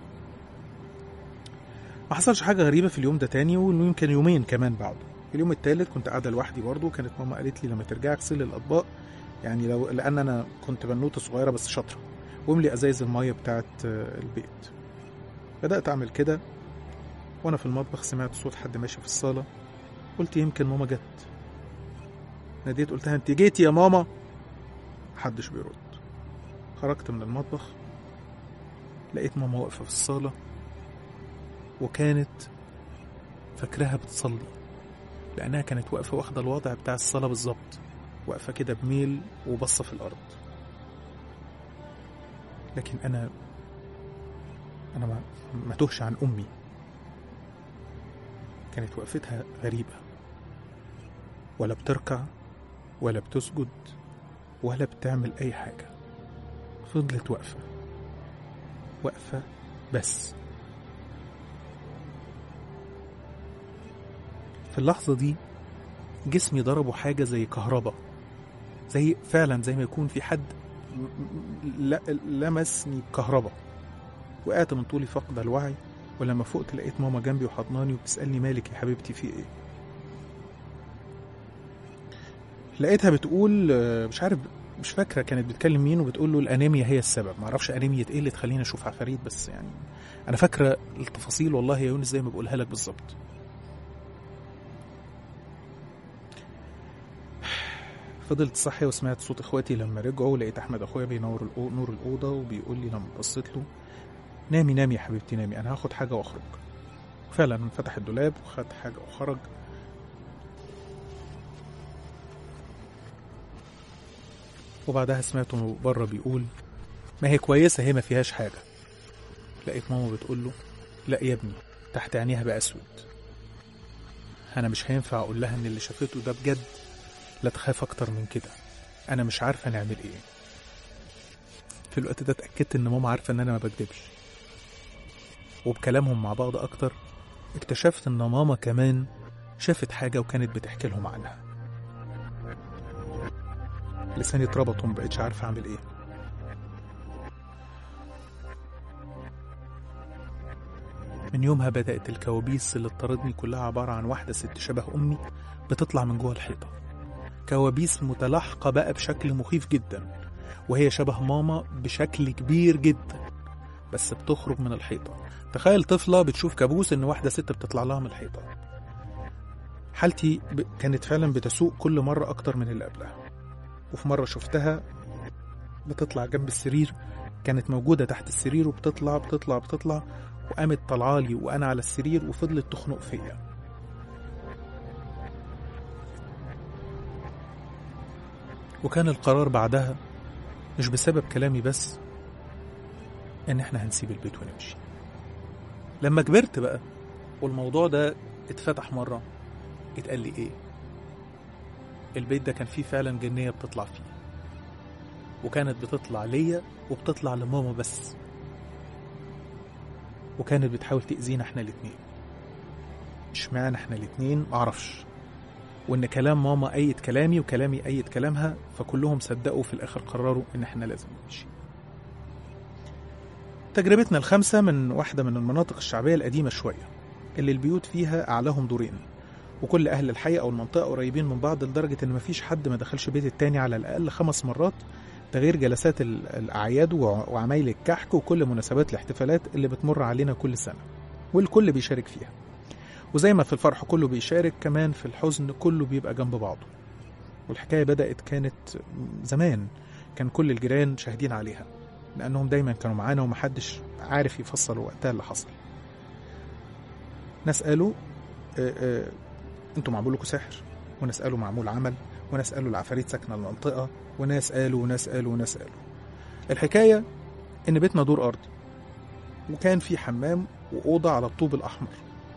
ما حصلش حاجة غريبة في اليوم ده تاني ويمكن يومين كمان بعده اليوم التالت كنت قاعدة لوحدي برضه وكانت ماما قالت لي لما ترجعي اغسلي الأطباق يعني لو لأن أنا كنت بنوتة صغيرة بس شاطرة واملي أزايز المية بتاعت آه، البيت بدأت أعمل كده وأنا في المطبخ سمعت صوت حد ماشي في الصالة قلت يمكن ماما جت ناديت قلتها انت جيتي يا ماما محدش بيرد خرجت من المطبخ لقيت ماما واقفة في الصالة وكانت فاكراها بتصلي لأنها كانت واقفة واخدة الوضع بتاع الصلاة بالظبط واقفة كده بميل وبصة في الأرض لكن أنا أنا ما, ما تهش عن أمي كانت وقفتها غريبة ولا بتركع ولا بتسجد ولا بتعمل أي حاجة فضلت واقفة واقفة بس في اللحظة دي جسمي ضربه حاجة زي كهرباء زي فعلا زي ما يكون في حد م- م- ل- لمسني بكهرباء وقعت من طولي فقد الوعي ولما فقت لقيت ماما جنبي وحضناني وبتسألني مالك يا حبيبتي في ايه لقيتها بتقول آه، مش عارف مش فاكرة كانت بتكلم مين وبتقول له الأنيميا هي السبب معرفش أنيميا ايه اللي تخليني أشوف عفاريت بس يعني أنا فاكرة التفاصيل والله يا يونس زي ما بقولها لك بالظبط فضلت صاحية وسمعت صوت اخواتي لما رجعوا لقيت احمد اخويا بينور الأو- نور الأوضة وبيقول لي لما بصيت له نامي نامي يا حبيبتي نامي انا هاخد حاجة واخرج فعلا فتح الدولاب وخد حاجة وخرج وبعدها سمعته بره بيقول ما هي كويسة هي ما فيهاش حاجة لقيت ماما بتقول له لا يا ابني تحت عينيها بقى اسود انا مش هينفع اقول لها ان اللي شافته ده بجد لا تخاف اكتر من كده انا مش عارفه نعمل ايه في الوقت ده اتاكدت ان ماما عارفه ان انا ما بكدبش وبكلامهم مع بعض اكتر اكتشفت ان ماما كمان شافت حاجه وكانت بتحكي لهم عنها لساني اتربط ومبقتش عارفه اعمل ايه من يومها بدأت الكوابيس اللي اضطردني كلها عبارة عن واحدة ست شبه أمي بتطلع من جوه الحيطة كوابيس متلاحقة بقى بشكل مخيف جدا وهي شبه ماما بشكل كبير جدا بس بتخرج من الحيطة تخيل طفلة بتشوف كابوس إن واحدة ست بتطلع لها من الحيطة حالتي ب... كانت فعلا بتسوء كل مرة أكتر من اللي قبلها وفي مرة شفتها بتطلع جنب السرير كانت موجودة تحت السرير وبتطلع بتطلع بتطلع وقامت طلعالي وأنا على السرير وفضلت تخنق فيا وكان القرار بعدها مش بسبب كلامي بس إن إحنا هنسيب البيت ونمشي لما كبرت بقى والموضوع ده اتفتح مرة اتقال لي إيه البيت ده كان فيه فعلا جنية بتطلع فيه وكانت بتطلع ليا وبتطلع لماما بس وكانت بتحاول تأذينا احنا الاتنين اشمعنى احنا الاتنين معرفش وان كلام ماما ايد كلامي وكلامي ايد كلامها فكلهم صدقوا في الاخر قرروا ان احنا لازم نمشي تجربتنا الخامسة من واحدة من المناطق الشعبية القديمة شوية اللي البيوت فيها أعلاهم دورين وكل أهل الحي أو المنطقة قريبين من بعض لدرجة إن مفيش حد ما دخلش بيت التاني على الأقل خمس مرات ده غير جلسات ال- الأعياد وع- وعمايل الكحك وكل مناسبات الاحتفالات اللي بتمر علينا كل سنة والكل بيشارك فيها وزي ما في الفرح كله بيشارك كمان في الحزن كله بيبقى جنب بعضه والحكاية بدأت كانت زمان كان كل الجيران شاهدين عليها لأنهم دايما كانوا معانا ومحدش عارف يفصل وقتها اللي حصل ناس قالوا آه، آه، انتوا معمول لكم سحر وناس قالوا معمول عمل وناس قالوا العفاريت ساكنة المنطقة وناس قالوا وناس قالوا وناس قالوا الحكاية إن بيتنا دور أرضي وكان في حمام وأوضة على الطوب الأحمر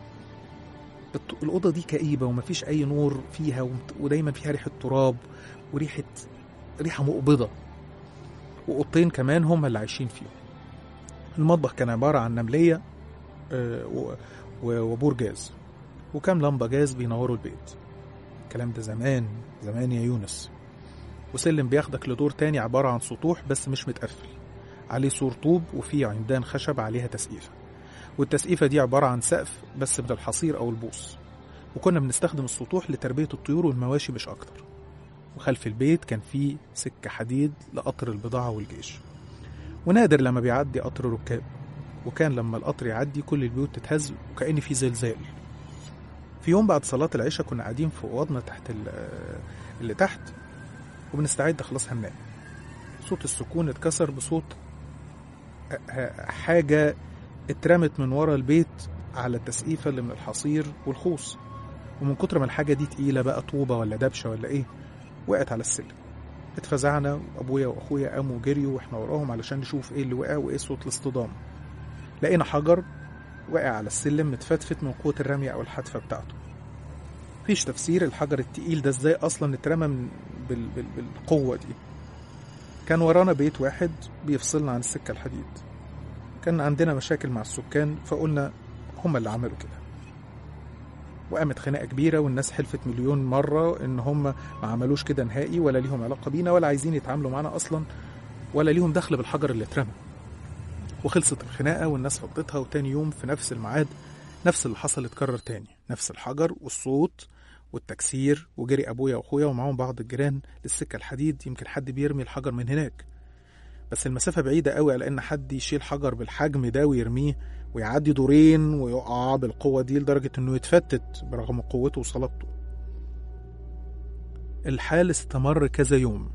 الط- الأوضة دي كئيبة ومفيش أي نور فيها ومت- ودايما فيها ريحة تراب وريحة ريحة مقبضة وأوضتين كمان هم اللي عايشين فيهم المطبخ كان عبارة عن نملية آه، و- و- وبور جاز وكام لمبة جاز بينوروا البيت الكلام ده زمان زمان يا يونس وسلم بياخدك لدور تاني عبارة عن سطوح بس مش متقفل عليه سور طوب وفيه عمدان خشب عليها تسقيفة والتسقيفة دي عبارة عن سقف بس من الحصير أو البوص وكنا بنستخدم السطوح لتربية الطيور والمواشي مش أكتر وخلف البيت كان فيه سكة حديد لقطر البضاعة والجيش ونادر لما بيعدي قطر ركاب وكان لما القطر يعدي كل البيوت تتهز وكأن في زلزال في يوم بعد صلاة العشاء كنا قاعدين في أوضنا تحت ال- اللي تحت وبنستعد خلاص هننام صوت السكون اتكسر بصوت ه- ه- حاجة اترمت من ورا البيت على التسقيفة اللي من الحصير والخوص ومن كتر ما الحاجة دي تقيلة بقى طوبة ولا دبشة ولا ايه وقعت على السلم اتفزعنا وابويا واخويا قاموا جريوا واحنا وراهم علشان نشوف ايه اللي وقع وايه صوت الاصطدام لقينا حجر واقع على السلم متفتفت من قوة الرمية او الحدفة بتاعته مفيش تفسير الحجر التقيل ده ازاي اصلا اترمى من بال... بال... بالقوة دي كان ورانا بيت واحد بيفصلنا عن السكة الحديد كان عندنا مشاكل مع السكان فقلنا هم اللي عملوا كده وقامت خناقة كبيرة والناس حلفت مليون مرة إن هم ما عملوش كده نهائي ولا ليهم علاقة بينا ولا عايزين يتعاملوا معانا أصلا ولا ليهم دخل بالحجر اللي اترمى وخلصت الخناقة والناس فضتها وتاني يوم في نفس الميعاد نفس اللي حصل اتكرر تاني نفس الحجر والصوت والتكسير وجري أبويا وأخويا ومعاهم بعض الجيران للسكة الحديد يمكن حد بيرمي الحجر من هناك بس المسافة بعيدة قوي على إن حد يشيل حجر بالحجم ده ويرميه ويعدي دورين ويقع بالقوة دي لدرجة إنه يتفتت برغم قوته وصلابته الحال استمر كذا يوم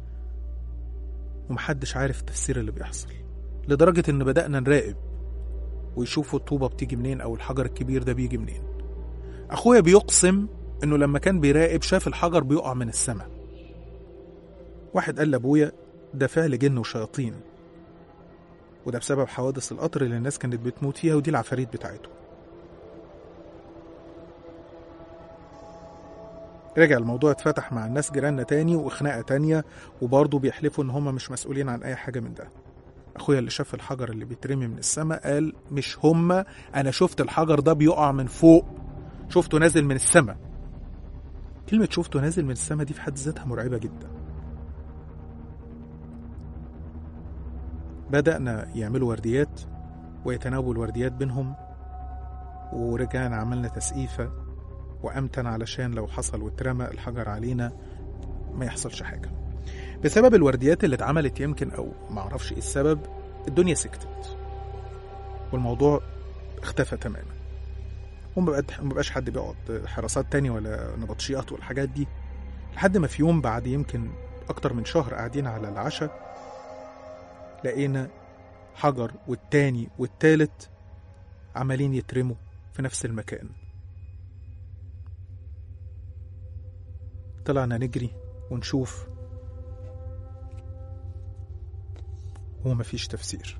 ومحدش عارف تفسير اللي بيحصل لدرجة إن بدأنا نراقب ويشوفوا الطوبة بتيجي منين أو الحجر الكبير ده بيجي منين أخويا بيقسم إنه لما كان بيراقب شاف الحجر بيقع من السماء واحد قال لأبويا ده فعل جن وشياطين وده بسبب حوادث القطر اللي الناس كانت بتموت فيها ودي العفاريت بتاعته رجع الموضوع اتفتح مع الناس جيراننا تاني وخناقة تانية وبرضه بيحلفوا ان هما مش مسؤولين عن اي حاجة من ده اخويا اللي شاف الحجر اللي بيترمي من السماء قال مش هما انا شفت الحجر ده بيقع من فوق شفته نازل من السماء كلمة شفته نازل من السماء دي في حد ذاتها مرعبة جدا بدأنا يعملوا ورديات ويتناوبوا الورديات بينهم ورجعنا عملنا تسقيفة وأمتن علشان لو حصل واترمى الحجر علينا ما يحصلش حاجة بسبب الورديات اللي اتعملت يمكن أو معرفش إيه السبب الدنيا سكتت والموضوع اختفى تماما ومبقاش حد بيقعد حراسات تاني ولا نبطشيات والحاجات دي لحد ما في يوم بعد يمكن أكتر من شهر قاعدين على العشاء لقينا حجر والتاني والتالت عمالين يترموا في نفس المكان طلعنا نجري ونشوف هو مفيش تفسير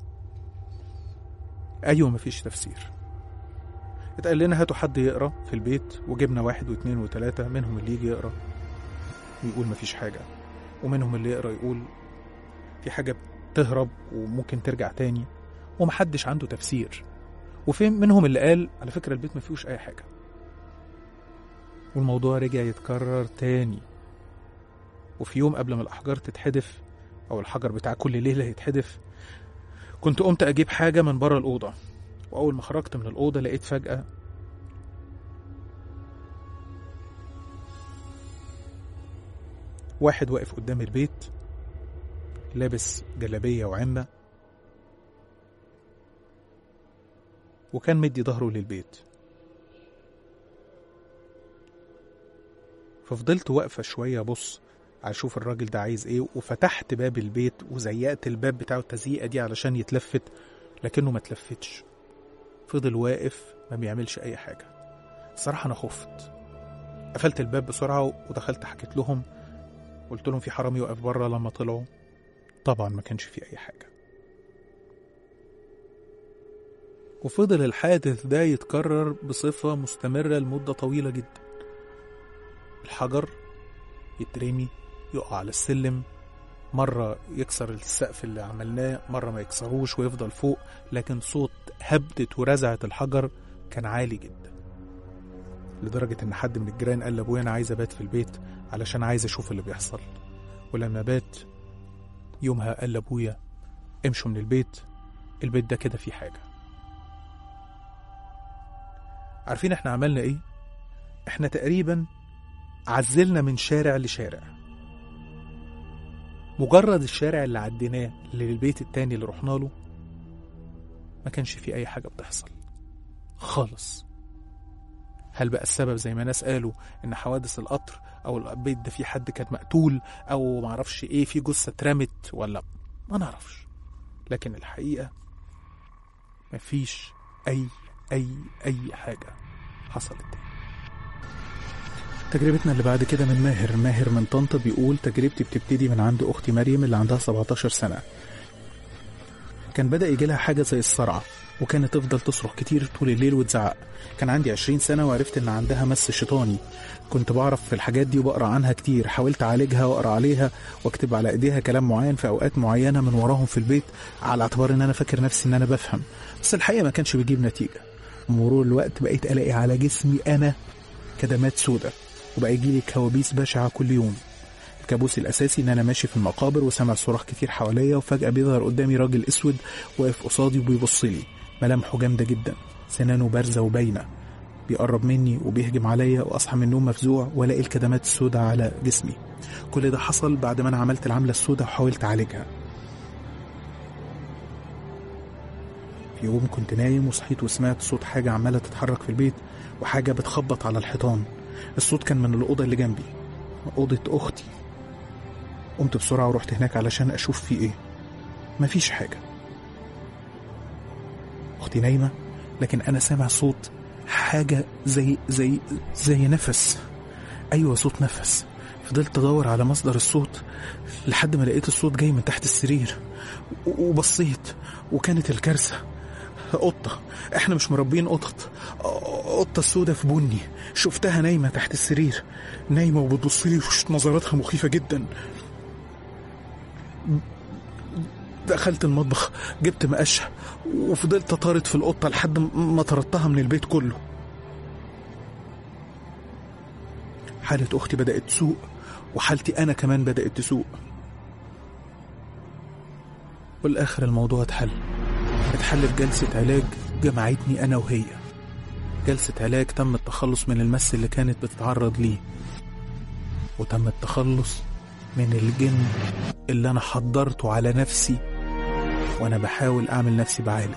أيوة مفيش تفسير اتقال لنا هاتوا حد يقرا في البيت وجبنا واحد واثنين وثلاثة منهم اللي يجي يقرا ويقول مفيش حاجة ومنهم اللي يقرا يقول في حاجة تهرب وممكن ترجع تاني ومحدش عنده تفسير وفي منهم اللي قال على فكرة البيت ما فيهوش أي حاجة والموضوع رجع يتكرر تاني وفي يوم قبل ما الأحجار تتحدف أو الحجر بتاع كل ليلة يتحدف كنت قمت أجيب حاجة من بره الأوضة وأول ما خرجت من الأوضة لقيت فجأة واحد واقف قدام البيت لابس جلابية وعمة وكان مدي ظهره للبيت ففضلت واقفة شوية أبص أشوف الراجل ده عايز إيه وفتحت باب البيت وزيقت الباب بتاعه التزييقة دي علشان يتلفت لكنه ما تلفتش فضل واقف ما بيعملش أي حاجة الصراحة أنا خفت قفلت الباب بسرعة ودخلت حكيت لهم قلت لهم في حرامي واقف بره لما طلعوا طبعا ما كانش في أي حاجة وفضل الحادث ده يتكرر بصفة مستمرة لمدة طويلة جدا الحجر يترمي يقع على السلم مرة يكسر السقف اللي عملناه مرة ما يكسروش ويفضل فوق لكن صوت هبدة ورزعة الحجر كان عالي جدا لدرجة إن حد من الجيران قال لأبويا أنا عايز أبات في البيت علشان عايز أشوف اللي بيحصل ولما بات يومها قال لأبويا امشوا من البيت البيت ده كده فيه حاجة عارفين احنا عملنا ايه؟ احنا تقريبا عزلنا من شارع لشارع مجرد الشارع اللي عديناه للبيت التاني اللي رحنا له ما كانش فيه أي حاجة بتحصل خالص هل بقى السبب زي ما ناس قالوا إن حوادث القطر أو البيت ده فيه حد كان مقتول أو معرفش إيه في جثة اترمت ولا ما نعرفش لكن الحقيقة مفيش أي أي أي حاجة حصلت تاني تجربتنا اللي بعد كده من ماهر ماهر من طنطا بيقول تجربتي بتبتدي من عند أختي مريم اللي عندها 17 سنة كان بدأ يجي لها حاجة زي الصرع وكانت تفضل تصرخ كتير طول الليل وتزعق كان عندي 20 سنة وعرفت إن عندها مس شيطاني كنت بعرف في الحاجات دي وبقرا عنها كتير حاولت أعالجها وأقرا عليها وأكتب على إيديها كلام معين في أوقات معينة من وراهم في البيت على اعتبار إن أنا فاكر نفسي إن أنا بفهم بس الحقيقة ما كانش بيجيب نتيجة مرور الوقت بقيت ألاقي على جسمي أنا كدمات سودة وبقى يجيلي كوابيس بشعة كل يوم الكابوس الأساسي إن أنا ماشي في المقابر وسامع صراخ كتير حواليا وفجأة بيظهر قدامي راجل أسود واقف قصادي وبيبص لي ملامحه جامدة جدا سنانه بارزة وباينة بيقرب مني وبيهجم عليا وأصحى من النوم مفزوع وألاقي الكدمات السوداء على جسمي كل ده حصل بعد ما أنا عملت العملة السوداء وحاولت أعالجها في يوم كنت نايم وصحيت وسمعت صوت حاجة عمالة تتحرك في البيت وحاجة بتخبط على الحيطان الصوت كان من الأوضة اللي جنبي أوضة أختي قمت بسرعة ورحت هناك علشان أشوف في إيه مفيش حاجة أختي نايمة لكن أنا سامع صوت حاجة زي زي زي نفس أيوة صوت نفس فضلت أدور على مصدر الصوت لحد ما لقيت الصوت جاي من تحت السرير و- وبصيت وكانت الكارثة قطة احنا مش مربين قطط قطة سودة في بني شفتها نايمة تحت السرير نايمة وبتبص لي وش نظراتها مخيفة جدا دخلت المطبخ جبت مقشة وفضلت اطارد في القطة لحد ما طردتها من البيت كله حالة أختي بدأت تسوء وحالتي أنا كمان بدأت تسوء والآخر الموضوع اتحل اتحل في جلسة علاج جمعتني أنا وهي جلسة علاج تم التخلص من المس اللي كانت بتتعرض ليه وتم التخلص من الجن اللي أنا حضرته على نفسي وأنا بحاول أعمل نفسي بعالج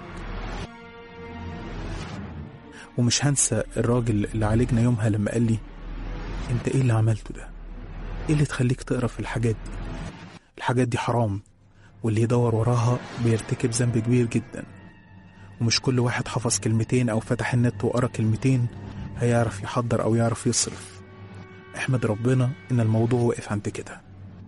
ومش هنسى الراجل اللي عالجنا يومها لما قال لي انت ايه اللي عملته ده ايه اللي تخليك تقرا في الحاجات دي الحاجات دي حرام واللي يدور وراها بيرتكب ذنب كبير جدا ومش كل واحد حفظ كلمتين او فتح النت وقرا كلمتين هيعرف يحضر او يعرف يصرف احمد ربنا ان الموضوع وقف عند كده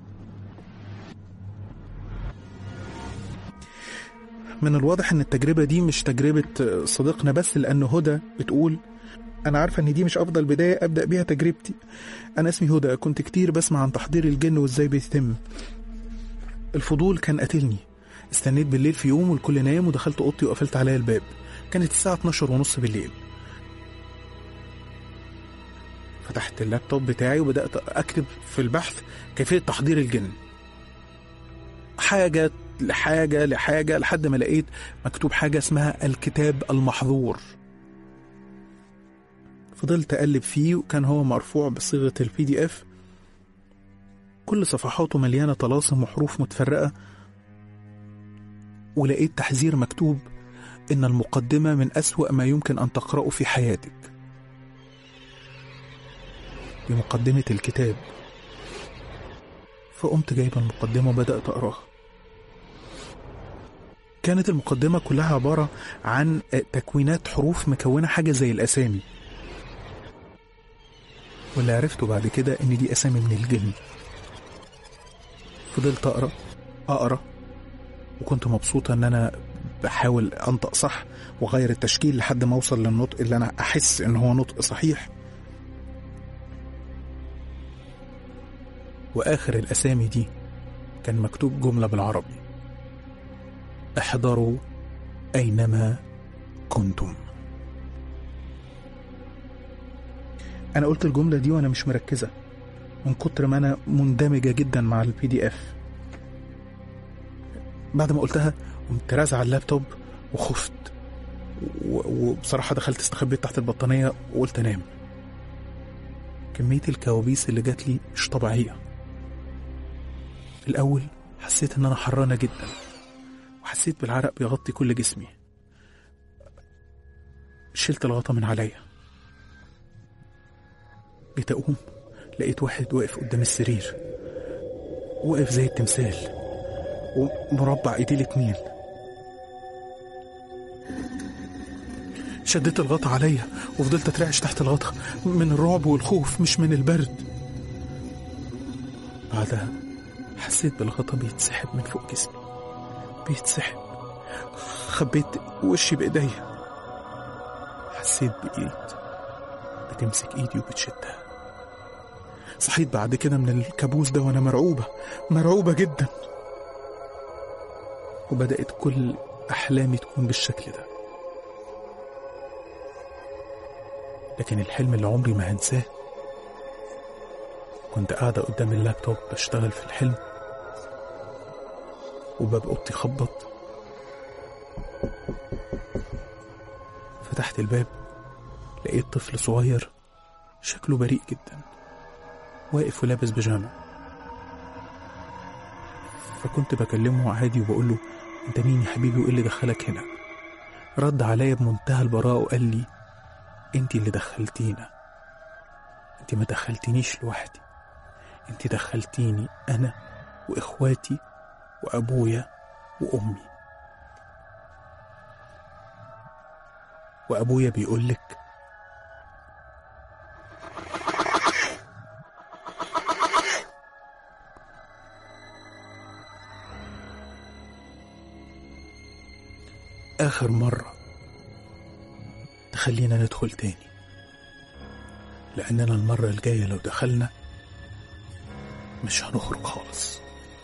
من الواضح ان التجربة دي مش تجربة صديقنا بس لان هدى بتقول انا عارفة ان دي مش افضل بداية ابدأ بيها تجربتي انا اسمي هدى كنت كتير بسمع عن تحضير الجن وازاي بيتم الفضول كان قاتلني استنيت بالليل في يوم والكل نام ودخلت اوضتي وقفلت عليا الباب كانت الساعة 12 ونص بالليل فتحت اللابتوب بتاعي وبدأت أكتب في البحث كيفية تحضير الجن حاجة لحاجة لحاجة لحد ما لقيت مكتوب حاجة اسمها الكتاب المحظور فضلت أقلب فيه وكان هو مرفوع بصيغة البي دي اف كل صفحاته مليانة طلاسم وحروف متفرقة ولقيت تحذير مكتوب إن المقدمة من أسوأ ما يمكن أن تقرأه في حياتك بمقدمة الكتاب فقمت جايبة المقدمة وبدأت أقراها كانت المقدمة كلها عبارة عن تكوينات حروف مكونة حاجة زي الأسامي واللي عرفته بعد كده إن دي أسامي من الجن فضلت أقرأ أقرأ وكنت مبسوطة إن أنا بحاول أنطق صح وأغير التشكيل لحد ما أوصل للنطق اللي أنا أحس إن هو نطق صحيح وآخر الأسامي دي كان مكتوب جملة بالعربي احذروا أينما كنتم أنا قلت الجملة دي وأنا مش مركزة من كتر ما أنا مندمجة جدا مع البي دي اف بعد ما قلتها قمت رازع على اللابتوب وخفت و- وبصراحة دخلت استخبيت تحت البطانية وقلت أنام كمية الكوابيس اللي جات لي مش طبيعية في الأول حسيت إن أنا حرانة جدا وحسيت بالعرق بيغطي كل جسمي شلت الغطا من عليا جيت أقوم لقيت واحد واقف قدام السرير واقف زي التمثال ومربع ايديه الاتنين شديت الغطا عليا وفضلت اترعش تحت الغطا من الرعب والخوف مش من البرد بعدها حسيت بالغطا بيتسحب من فوق جسمي بيتسحب خبيت وشي بايديا حسيت بايد بتمسك ايدي وبتشدها صحيت بعد كده من الكابوس ده وانا مرعوبة مرعوبة جدا وبدأت كل أحلامي تكون بالشكل ده لكن الحلم اللي عمري ما هنساه كنت قاعدة قدام اللابتوب بشتغل في الحلم وباب أوضتي خبط فتحت الباب لقيت طفل صغير شكله بريء جدا واقف ولابس بيجامة فكنت بكلمه عادي وبقول له انت مين يا حبيبي وايه اللي دخلك هنا رد عليا بمنتهى البراءة وقال لي انت اللي دخلتينا انت ما دخلتنيش لوحدي انت دخلتيني انا واخواتي وابويا وامي وابويا بيقولك آخر مرة تخلينا ندخل تاني لأننا المرة الجاية لو دخلنا مش هنخرج خالص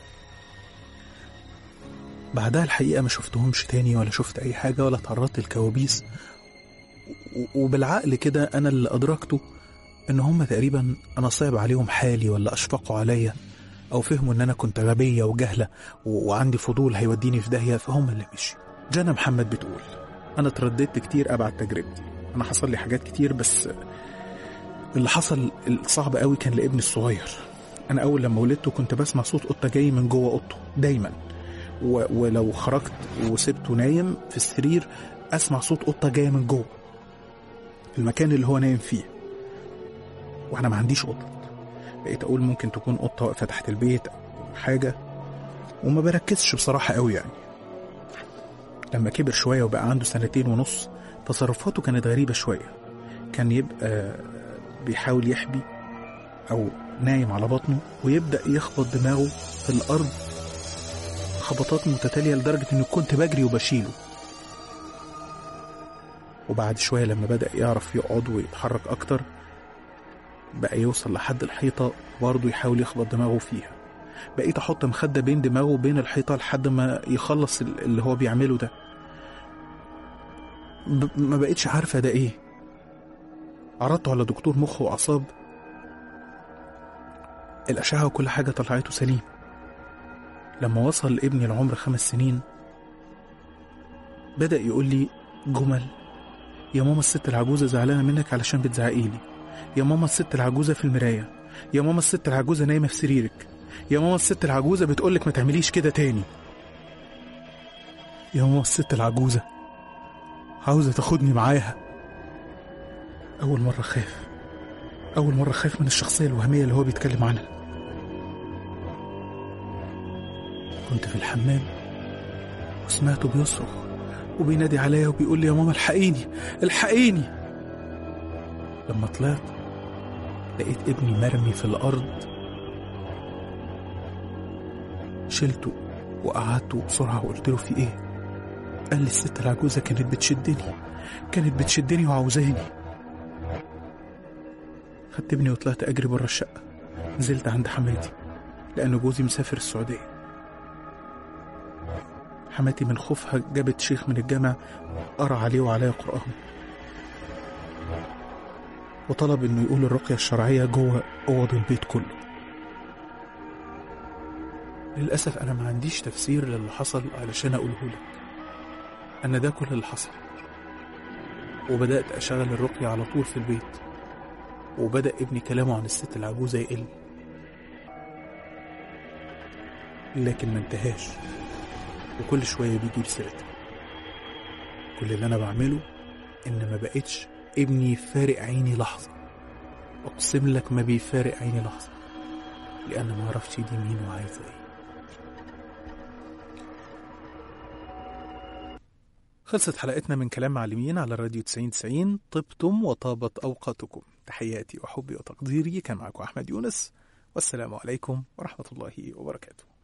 بعدها الحقيقة ما شفتهمش تاني ولا شفت أي حاجة ولا تعرضت للكوابيس و- وبالعقل كده أنا اللي أدركته إن هم تقريبا أنا صعب عليهم حالي ولا أشفقوا عليا أو فهموا إن أنا كنت غبية وجهلة و- وعندي فضول هيوديني في داهية فهم اللي مشي جانا محمد بتقول أنا اترددت كتير أبعد تجربتي أنا حصل لي حاجات كتير بس اللي حصل الصعب قوي كان لابني الصغير أنا أول لما ولدته كنت بسمع صوت قطة جاي من جوه أوضته دايما و... ولو خرجت وسبته نايم في السرير أسمع صوت قطة جاية من جوه المكان اللي هو نايم فيه وأنا ما عنديش قطط بقيت أقول ممكن تكون قطة واقفة تحت البيت أو حاجة وما بركزش بصراحة قوي يعني لما كبر شوية وبقى عنده سنتين ونص تصرفاته كانت غريبة شوية كان يبقى بيحاول يحبي أو نايم على بطنه ويبدأ يخبط دماغه في الأرض خبطات متتالية لدرجة إني كنت بجري وبشيله وبعد شوية لما بدأ يعرف يقعد ويتحرك أكتر بقى يوصل لحد الحيطة وبرضه يحاول يخبط دماغه فيها بقيت أحط مخدة بين دماغه وبين الحيطة لحد ما يخلص ال- اللي هو بيعمله ده ب- ما بقيتش عارفة ده إيه عرضته على دكتور مخ وأعصاب الأشعة وكل حاجة طلعته سليم لما وصل ابني العمر خمس سنين بدأ يقول لي جمل يا ماما الست العجوزة زعلانة منك علشان بتزعقي لي يا ماما الست العجوزة في المراية يا ماما الست العجوزة نايمة في سريرك يا ماما الست العجوزة بتقولك ما تعمليش كده تاني يا ماما الست العجوزة عاوزة تاخدني معاها أول مرة خاف أول مرة خاف من الشخصية الوهمية اللي هو بيتكلم عنها كنت في الحمام وسمعته بيصرخ وبينادي عليا وبيقول لي يا ماما الحقيني الحقيني لما طلعت لقيت ابني مرمي في الأرض شلته وقعدته بسرعة وقلت له في ايه قال لي الست العجوزة كانت بتشدني كانت بتشدني وعاوزاني خدت ابني وطلعت أجري بره الشقة نزلت عند حماتي لأن جوزي مسافر السعودية حماتي من خوفها جابت شيخ من الجامع قرأ عليه وعليا قرآن وطلب انه يقول الرقية الشرعية جوه أوض البيت كله للأسف أنا ما عنديش تفسير للي حصل علشان أقوله لك أن ده كل اللي حصل وبدأت أشغل الرقية على طول في البيت وبدأ ابني كلامه عن الست العجوزة يقل لكن ما انتهاش وكل شوية بيجيب سيرتها كل اللي أنا بعمله إن ما بقتش ابني فارق عيني لحظة أقسم لك ما بيفارق عيني لحظة لأن ما أعرفش دي مين وعايزة إيه خلصت حلقتنا من كلام معلمين على الراديو 9090 طبتم وطابت أوقاتكم تحياتي وحبي وتقديري كان معكم أحمد يونس والسلام عليكم ورحمة الله وبركاته